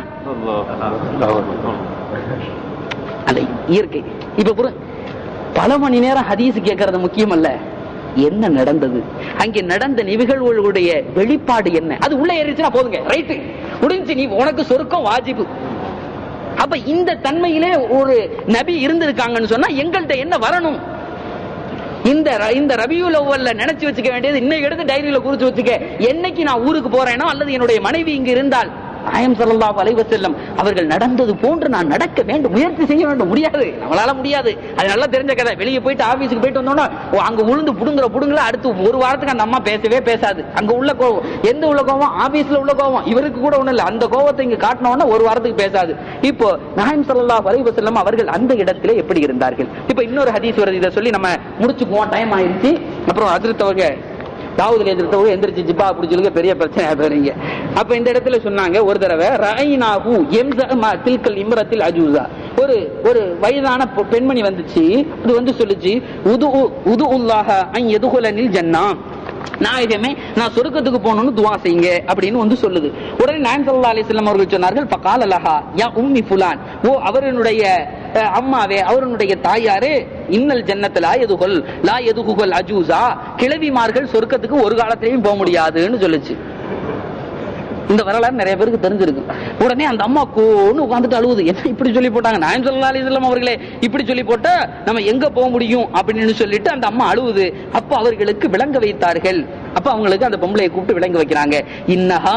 அந்த இயற்கை இப்ப பல மணி நேரம் ஹதீஸ் கேட்கறது முக்கியம் அல்ல என்ன நடந்தது அங்கே நடந்த நிகழ்வுகளுடைய வெளிப்பாடு என்ன அது உள்ள ஏறிச்சுன்னா போதுங்க ரைட்டு முடிஞ்சு நீ உனக்கு சொருக்கம் வாஜிபு அப்ப இந்த தன்மையிலே ஒரு நபி இருந்திருக்காங்கன்னு சொன்னா எங்கள்கிட்ட என்ன வரணும் இந்த இந்த ரபியுல் அவ்வல்ல நினைச்சு வச்சுக்க வேண்டியது இன்னைக்கு எடுத்து டைரியில குறிச்சு வச்சுக்க என்னைக்கு நான் ஊருக்கு போறேனோ அல்லது என்னுடைய மனைவி இங்க இருந்தால் நாயம் சல்லாஹ் அலைவசல்லம் அவர்கள் நடந்தது போன்று நான் நடக்க வேண்டும் முயற்சி செய்ய வேண்டும் முடியாது நம்மளால முடியாது அது நல்லா தெரிஞ்ச கதை வெளியே போயிட்டு ஆபீஸுக்கு போயிட்டு வந்தோம்னா அங்க உளுந்து புடுங்குற புடுங்கல அடுத்து ஒரு வாரத்துக்கு அந்த அம்மா பேசவே பேசாது அங்க உள்ள கோவம் எந்த உள்ள கோவம் ஆபீஸ்ல உள்ள கோவம் இவருக்கு கூட ஒண்ணு இல்ல அந்த கோவத்தை இங்க காட்டினோம்னா ஒரு வாரத்துக்கு பேசாது இப்போ நாயம் சல்லாஹ் அலைவசல்லம் அவர்கள் அந்த இடத்திலே எப்படி இருந்தார்கள் இப்ப இன்னொரு ஹதீஸ் வருது இதை சொல்லி நம்ம முடிச்சுக்குவோம் டைம் ஆயிருச்சு அப்புறம் அதிர்த்தவங்க தாவூதுல எதிர்த்தவங்க எந்திரிச்சு ஜிப்பா அப்படி சொல்லுங்க பெரிய பிரச்சனை போறீங்க அப்ப இந்த இடத்துல சொன்னாங்க ஒரு தடவை ரஐனாஹு எம்சமா தில்கல் இம்ரத்தில் அஜூசா ஒரு ஒரு வயதான பெண்மணி வந்துச்சு அது வந்து சொல்லுச்சு உது உது உல்லாஹ அன் எதுகுலனில் ஜன்னா நாயகமே நான் சொருக்கத்துக்கு போகணும்னு துவா செய்யுங்க அப்படின்னு வந்து சொல்லுது உடனே நாயம் சல்லா அலிஸ்லாம் அவர்கள் சொன்னார்கள் பகால் அலஹா யா உம்மி புலான் ஓ அவருடைய அம்மாவே அவருடைய தாயாரே இன்னல் ஜன்னத்துல லா எதுகுல் லா எதுகுகள் அஜூசா கிழவிமார்கள் சொர்க்கத்துக்கு ஒரு காலத்திலையும் போக முடியாதுன்னு சொல்லுச்சு இந்த வரலாறு நிறைய பேருக்கு தெரிஞ்சிருக்கு உடனே அந்த அம்மா கோன்னு உட்காந்துட்டு அழுவுது என்ன இப்படி சொல்லி போட்டாங்க நாயம் சொல்லா அலிஸ்லாம் அவர்களே இப்படி சொல்லி போட்டா நம்ம எங்க போக முடியும் அப்படின்னு சொல்லிட்டு அந்த அம்மா அழுவுது அப்ப அவர்களுக்கு விளங்க வைத்தார்கள் அப்ப அவங்களுக்கு அந்த பொம்பளையை கூப்பிட்டு விளங்க வைக்கிறாங்க இன்னஹா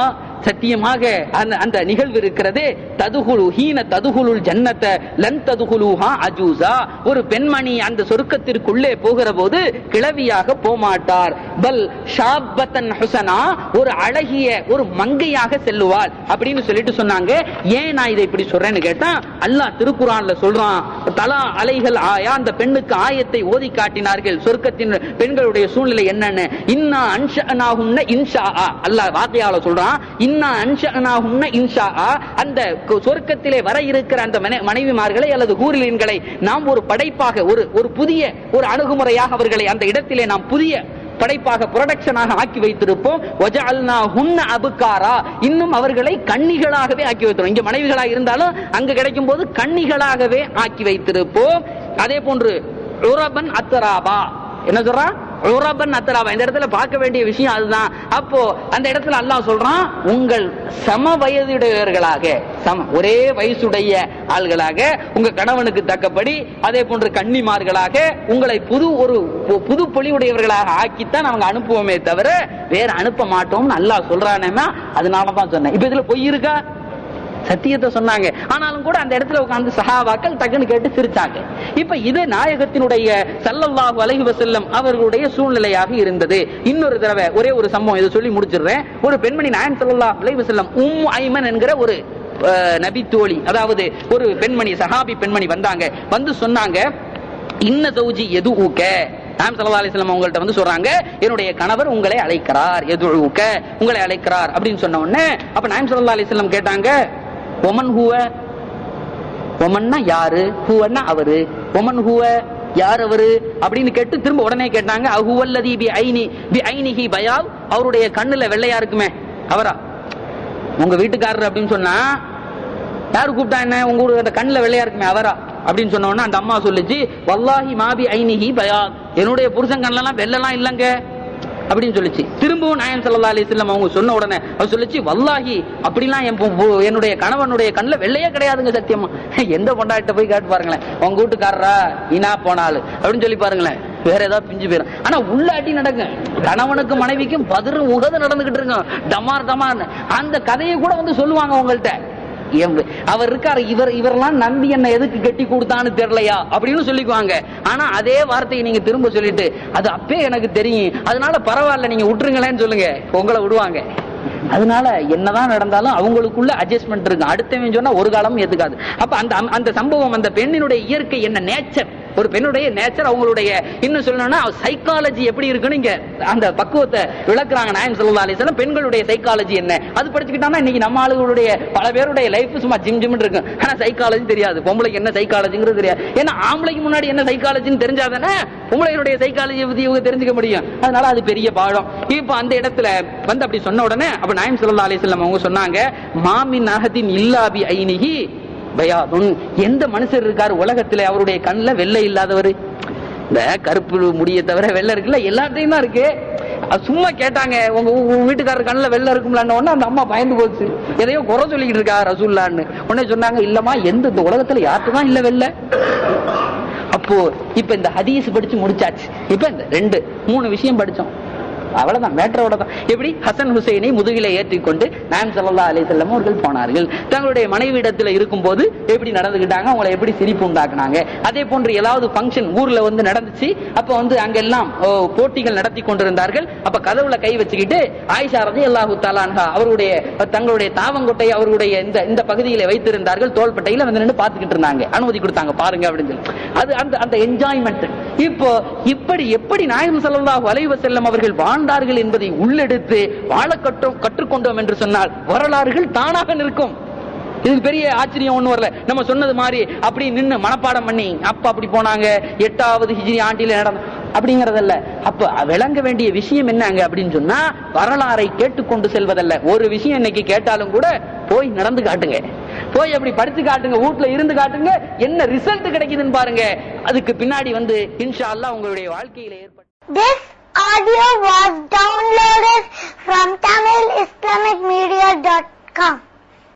சத்தியமாக அந்த அந்த நிகழ்வு இருக்கிறது ததுகுலு ஹீன ததுகுலுல் ஜன்னத்த லன் ததுகுலுஹா அஜூசா ஒரு பெண்மணி அந்த சொர்க்கத்திற்குள்ளே போகிற போது கிளவியாக போமாட்டார் பல் ஷாபத்தன் ஹுசனா ஒரு அழகிய ஒரு மங்கையாக செல்லுவாள் அப்படின்னு சொல்லிட்டு சொன்னாங்க ஏன் நான் இதை இப்படி சொல்றேன்னு கேட்டா அல்லாஹ் திருக்குறான்ல சொல்றான் தலா அலைகள் ஆயா அந்த பெண்ணுக்கு ஆயத்தை ஓதி காட்டினார்கள் சொர்க்கத்தின் பெண்களுடைய சூழ்நிலை என்னன்னு இன்னா அன்ஷனாகும்ன இன்ஷா அல்லாஹ் வார்த்தையால சொல்றான் இன்னா அன்ஷனாகும்ன இன்ஷா அந்த கு- சொர்க்கத்திலே வர இருக்கிற அந்த மனை- மனைவிமார்களை அல்லது கூறிலின்களை நாம் ஒரு படைப்பாக ஒரு ஒரு புதிய ஒரு அணுகுமுறையாக அவர்களை அந்த இடத்திலே நாம் புதிய படைப்பாக புரொடக்ஷனாக ஆக்கி வைத்திருப்போம் வஜஅல்னா ஹுன்ன அபுக்காரா இன்னும் அவர்களை கன்னிகளாகவே ஆக்கி வைத்திருப்போம் இங்க மனைவிகளாக இருந்தாலும் அங்க கிடைக்கும் போது கன்னிகளாகவே ஆக்கி வைத்திருப்போம் அதே போன்று உரபன் அத்தராபா என்ன சொல்றான் உரபன் அத்தராபா இந்த இடத்துல பார்க்க வேண்டிய விஷயம் அதுதான் அப்போ அந்த இடத்துல அல்லாஹ் சொல்றான் உங்கள் சம வயதுடையவர்களாக சம ஒரே வயசுடைய ஆள்களாக உங்க கணவனுக்கு தக்கபடி அதே போன்று கன்னிமார்களாக உங்களை புது ஒரு பு- புது பொலிவுடையவர்களாக ஆக்கித்தான் அவங்க அனுப்புவோமே தவிர வேற அனுப்ப மாட்டோம்னு அல்லாஹ் சொல்றானேமா அதனால தான் சொன்னேன் இப்ப இதுல பொய் இருக்கா சத்தியத்தை சொன்னாங்க ஆனாலும் கூட அந்த இடத்துல உட்கார்ந்து சஹாபாக்கள் டக்குன்னு கேட்டு சிரிச்சாங்க இப்ப இது நாயகத்தினுடைய சல்லல்லாஹு அலைஹி வஸல்லம் அவர்களுடைய சூழ்நிலையாக இருந்தது இன்னொரு தடவை ஒரே ஒரு சம்பவம் இதை சொல்லி முடிச்சிடுறேன் ஒரு பெண்மணி நாயன் ஸல்லல்லாஹு அலைஹி வஸல்லம் உம் ஐமன் என்கிற ஒரு அஹ், நபி தோழி அதாவது ஒரு பெண்மணி சஹாபி பெண்மணி வந்தாங்க வந்து சொன்னாங்க இன்ன சௌஜி எது ஊக்க நாயம் சல்லா அலிஸ்லாம் உங்கள்ட்ட வந்து சொல்றாங்க என்னுடைய கணவர் உங்களை அழைக்கிறார் எது ஊக்க உங்களை அழைக்கிறார் அப்படின்னு சொன்ன உடனே அப்ப நாயம் சல்லா அலிஸ்லாம் கேட்டாங்க ஒமன் ஹூவ ஒமன்னா யாரு ஹூவன்னா அவரு ஒமன் ஹூவ யார் அவரு அப்படின்னு கேட்டு திரும்ப உடனே கேட்டாங்க அஹுவல்லதி பி ஐனி பி ஐனிஹி பயாவ் அவருடைய கண்ணுல வெள்ளையா இருக்குமே அவரா உங்க வீட்டுக்காரர் அப்படின்னு சொன்னா யாரு கூப்பிட்டா என்ன உங்க ஊரு அந்த கண்ணுல வெள்ளையா இருக்குமே அவரா அப்படின்னு சொன்ன உடனே அந்த அம்மா சொல்லுச்சு வல்லாஹி மாபி ஐனிஹி பயாத் என்னுடைய புருஷன் கண்ணெல்லாம் வெள்ளலாம் இல்லங்க அப்படின்னு சொல்லுச்சு திரும்பவும் நாயன் சல்லா அலிஸ்லாம் அவங்க சொன்ன உடனே அவர் சொல்லுச்சு வல்லாஹி அப்படிலாம் என் பொ- பொ- என்னுடைய கணவனுடைய கண்ணுல வெள்ளையே கிடையாதுங்க சத்தியமா எந்த பொண்டாட்ட போய் காட்டு பாருங்களேன் உங்க வீட்டுக்காரரா இனா போனாலு அப்படின்னு சொல்லி பாருங்களேன் வேற ஏதாவது பிஞ்சு போயிடும் ஆனா உள்ள அடி நடக்கும் கணவனுக்கும் மனைவிக்கும் பதிரும் உகது நடந்துகிட்டு இருக்கும் டமார் டமார் அந்த கதையை கூட வந்து சொல்லுவாங்க உங்கள்ட்ட எம்- அவர் இருக்காரு இவர் இவரெல்லாம் நம்பி என்ன எதுக்கு கட்டி கொடுத்தான்னு தெரியலையா அப்படின்னு சொல்லிக்குவாங்க ஆனா அதே வார்த்தையை நீங்க திரும்ப சொல்லிட்டு அது அப்பே எனக்கு தெரியும் அதனால பரவாயில்ல நீங்க விட்டுருங்களேன்னு சொல்லுங்க உங்களை விடுவாங்க அதனால என்னதான் நடந்தாலும் அவங்களுக்குள்ள அட்ஜஸ்ட்மெண்ட் இருக்கு அடுத்தவன் சொன்னா ஒரு காலமும் ஏத்துக்காது அப்ப அந்த அந்த சம்பவம் அந்த பெண்ணினுடைய இயற்கை என்ன நேச்சர் ஒரு பெண்ணுடைய நேச்சர் அவங்களுடைய இன்னும் சொல்லணும்னா சைக்காலஜி எப்படி இருக்குன்னு இங்க அந்த பக்குவத்தை விளக்குறாங்க நாயம் சொல்லா அலிஸ்லாம் பெண்களுடைய சைக்காலஜி என்ன அது படிச்சுக்கிட்டோம்னா இன்னைக்கு நம்ம ஆளுகளுடைய பல பேருடைய லைஃப் சும்மா ஜிம் ஜிம்னு இருக்கும் ஆனா சைக்காலஜி தெரியாது பொம்பளைக்கு என்ன சைக்காலஜிங்கிறது தெரியாது ஏன்னா ஆம்பளைக்கு முன்னாடி என்ன சைக்காலஜின்னு தெரிஞ்சாதானே பொம்பளைகளுடைய சைக்காலஜியை பத்தி இவங்க தெரிஞ்சுக்க முடியும் அதனால அது பெரிய பாடம் இப்ப அந்த இடத்துல வந்து அப்படி சொன்ன உடனே அப்ப நாயம் சொல்லா அலிஸ்லாம் அவங்க சொன்னாங்க மாமின் அகத்தின் இல்லாபி ஐனிகி பயாதுன் எந்த மனுஷர் இருக்காரு உலகத்துல அவருடைய கண்ணுல வெள்ளை இல்லாதவர் இந்த கருப்பு முடிய தவிர வெள்ளை இருக்குல்ல எல்லாத்தையும் தான் இருக்கு அது சும்மா கேட்டாங்க உங்க உ- உங்க வீட்டுக்காரர் கண்ணுல வெள்ளை இருக்கும்லான்னு உடனே அந்த அம்மா பயந்து போச்சு எதையோ குறை சொல்லிக்கிட்டு இருக்கா ரசூல்லான்னு உடனே சொன்னாங்க இல்லம்மா எந்த இந்த உலகத்துல யாருக்கு தான் இல்ல வெள்ளை அப்போ இப்ப இந்த ஹதீஸ் படிச்சு முடிச்சாச்சு இப்ப இந்த ரெண்டு மூணு விஷயம் படிச்சோம் அவ்வளவுதான் மேட்டரோட தான் எப்படி ஹசன் ஹுசைனை முதுகில ஏற்றிக்கொண்டு நாயம் சல்லா அலி செல்லம் அவர்கள் போனார்கள் தங்களுடைய மனைவியிடத்துல இருக்கும்போது எப்படி நடந்துக்கிட்டாங்க அவங்களை எப்படி சிரிப்பு உண்டாக்குனாங்க அதே போன்று ஏதாவது ஃபங்க்ஷன் ஊர்ல வந்து நடந்துச்சு அப்ப வந்து அங்கெல்லாம் ஓ, போட்டிகள் நடத்தி கொண்டிருந்தார்கள் அப்ப கதவுல கை வச்சுக்கிட்டு ஆயிஷா ரதி அல்லாஹு தாலான்ஹா அவருடைய தங்களுடைய தாவங்கொட்டை அவருடைய இந்த இந்த பகுதியில வைத்திருந்தார்கள் தோள்பட்டையில வந்து நின்று பார்த்துக்கிட்டு இருந்தாங்க அனுமதி கொடுத்தாங்க பாருங்க அப்படின்னு சொல்லி அது அந்த அந்த என்ஜாய்மெண்ட் இப்போ இப்படி எப்படி நாயகம் ஸல்லல்லாஹு அலைஹி வஸல்லம் அவர்கள் வாழ்ந்தார்கள் என்பதை உள்ளெடுத்து வாழ கற்று கற்றுக்கொண்டோம் என்று சொன்னால் வரலாறுகள் தானாக நிற்கும் இதுக்கு பெரிய ஆச்சரியம் ஒண்ணு வரல நம்ம சொன்னது மாதிரி அப்படி நின்னு மனப்பாடம் பண்ணி அப்ப அப்படி போனாங்க எட்டாவது ஹிஜ்ரி ஆண்டில நடந்த அப்படிங்கறதல்ல அப்ப விளங்க வேண்டிய விஷயம் என்னங்க அப்படின்னு சொன்னா வரலாறை கேட்டுக்கொண்டு செல்வதல்ல ஒரு விஷயம் இன்னைக்கு கேட்டாலும் கூட போய் நடந்து காட்டுங்க போய் அப்படி படிச்சு காட்டுங்க வீட்ல இருந்து காட்டுங்க என்ன ரிசல்ட் கிடைக்குதுன்னு பாருங்க அதுக்கு பின்னாடி வந்து இன்ஷா அல்லாஹ் உங்களுடைய வாழ்க்கையில ஏற்பட்ட This audio was downloaded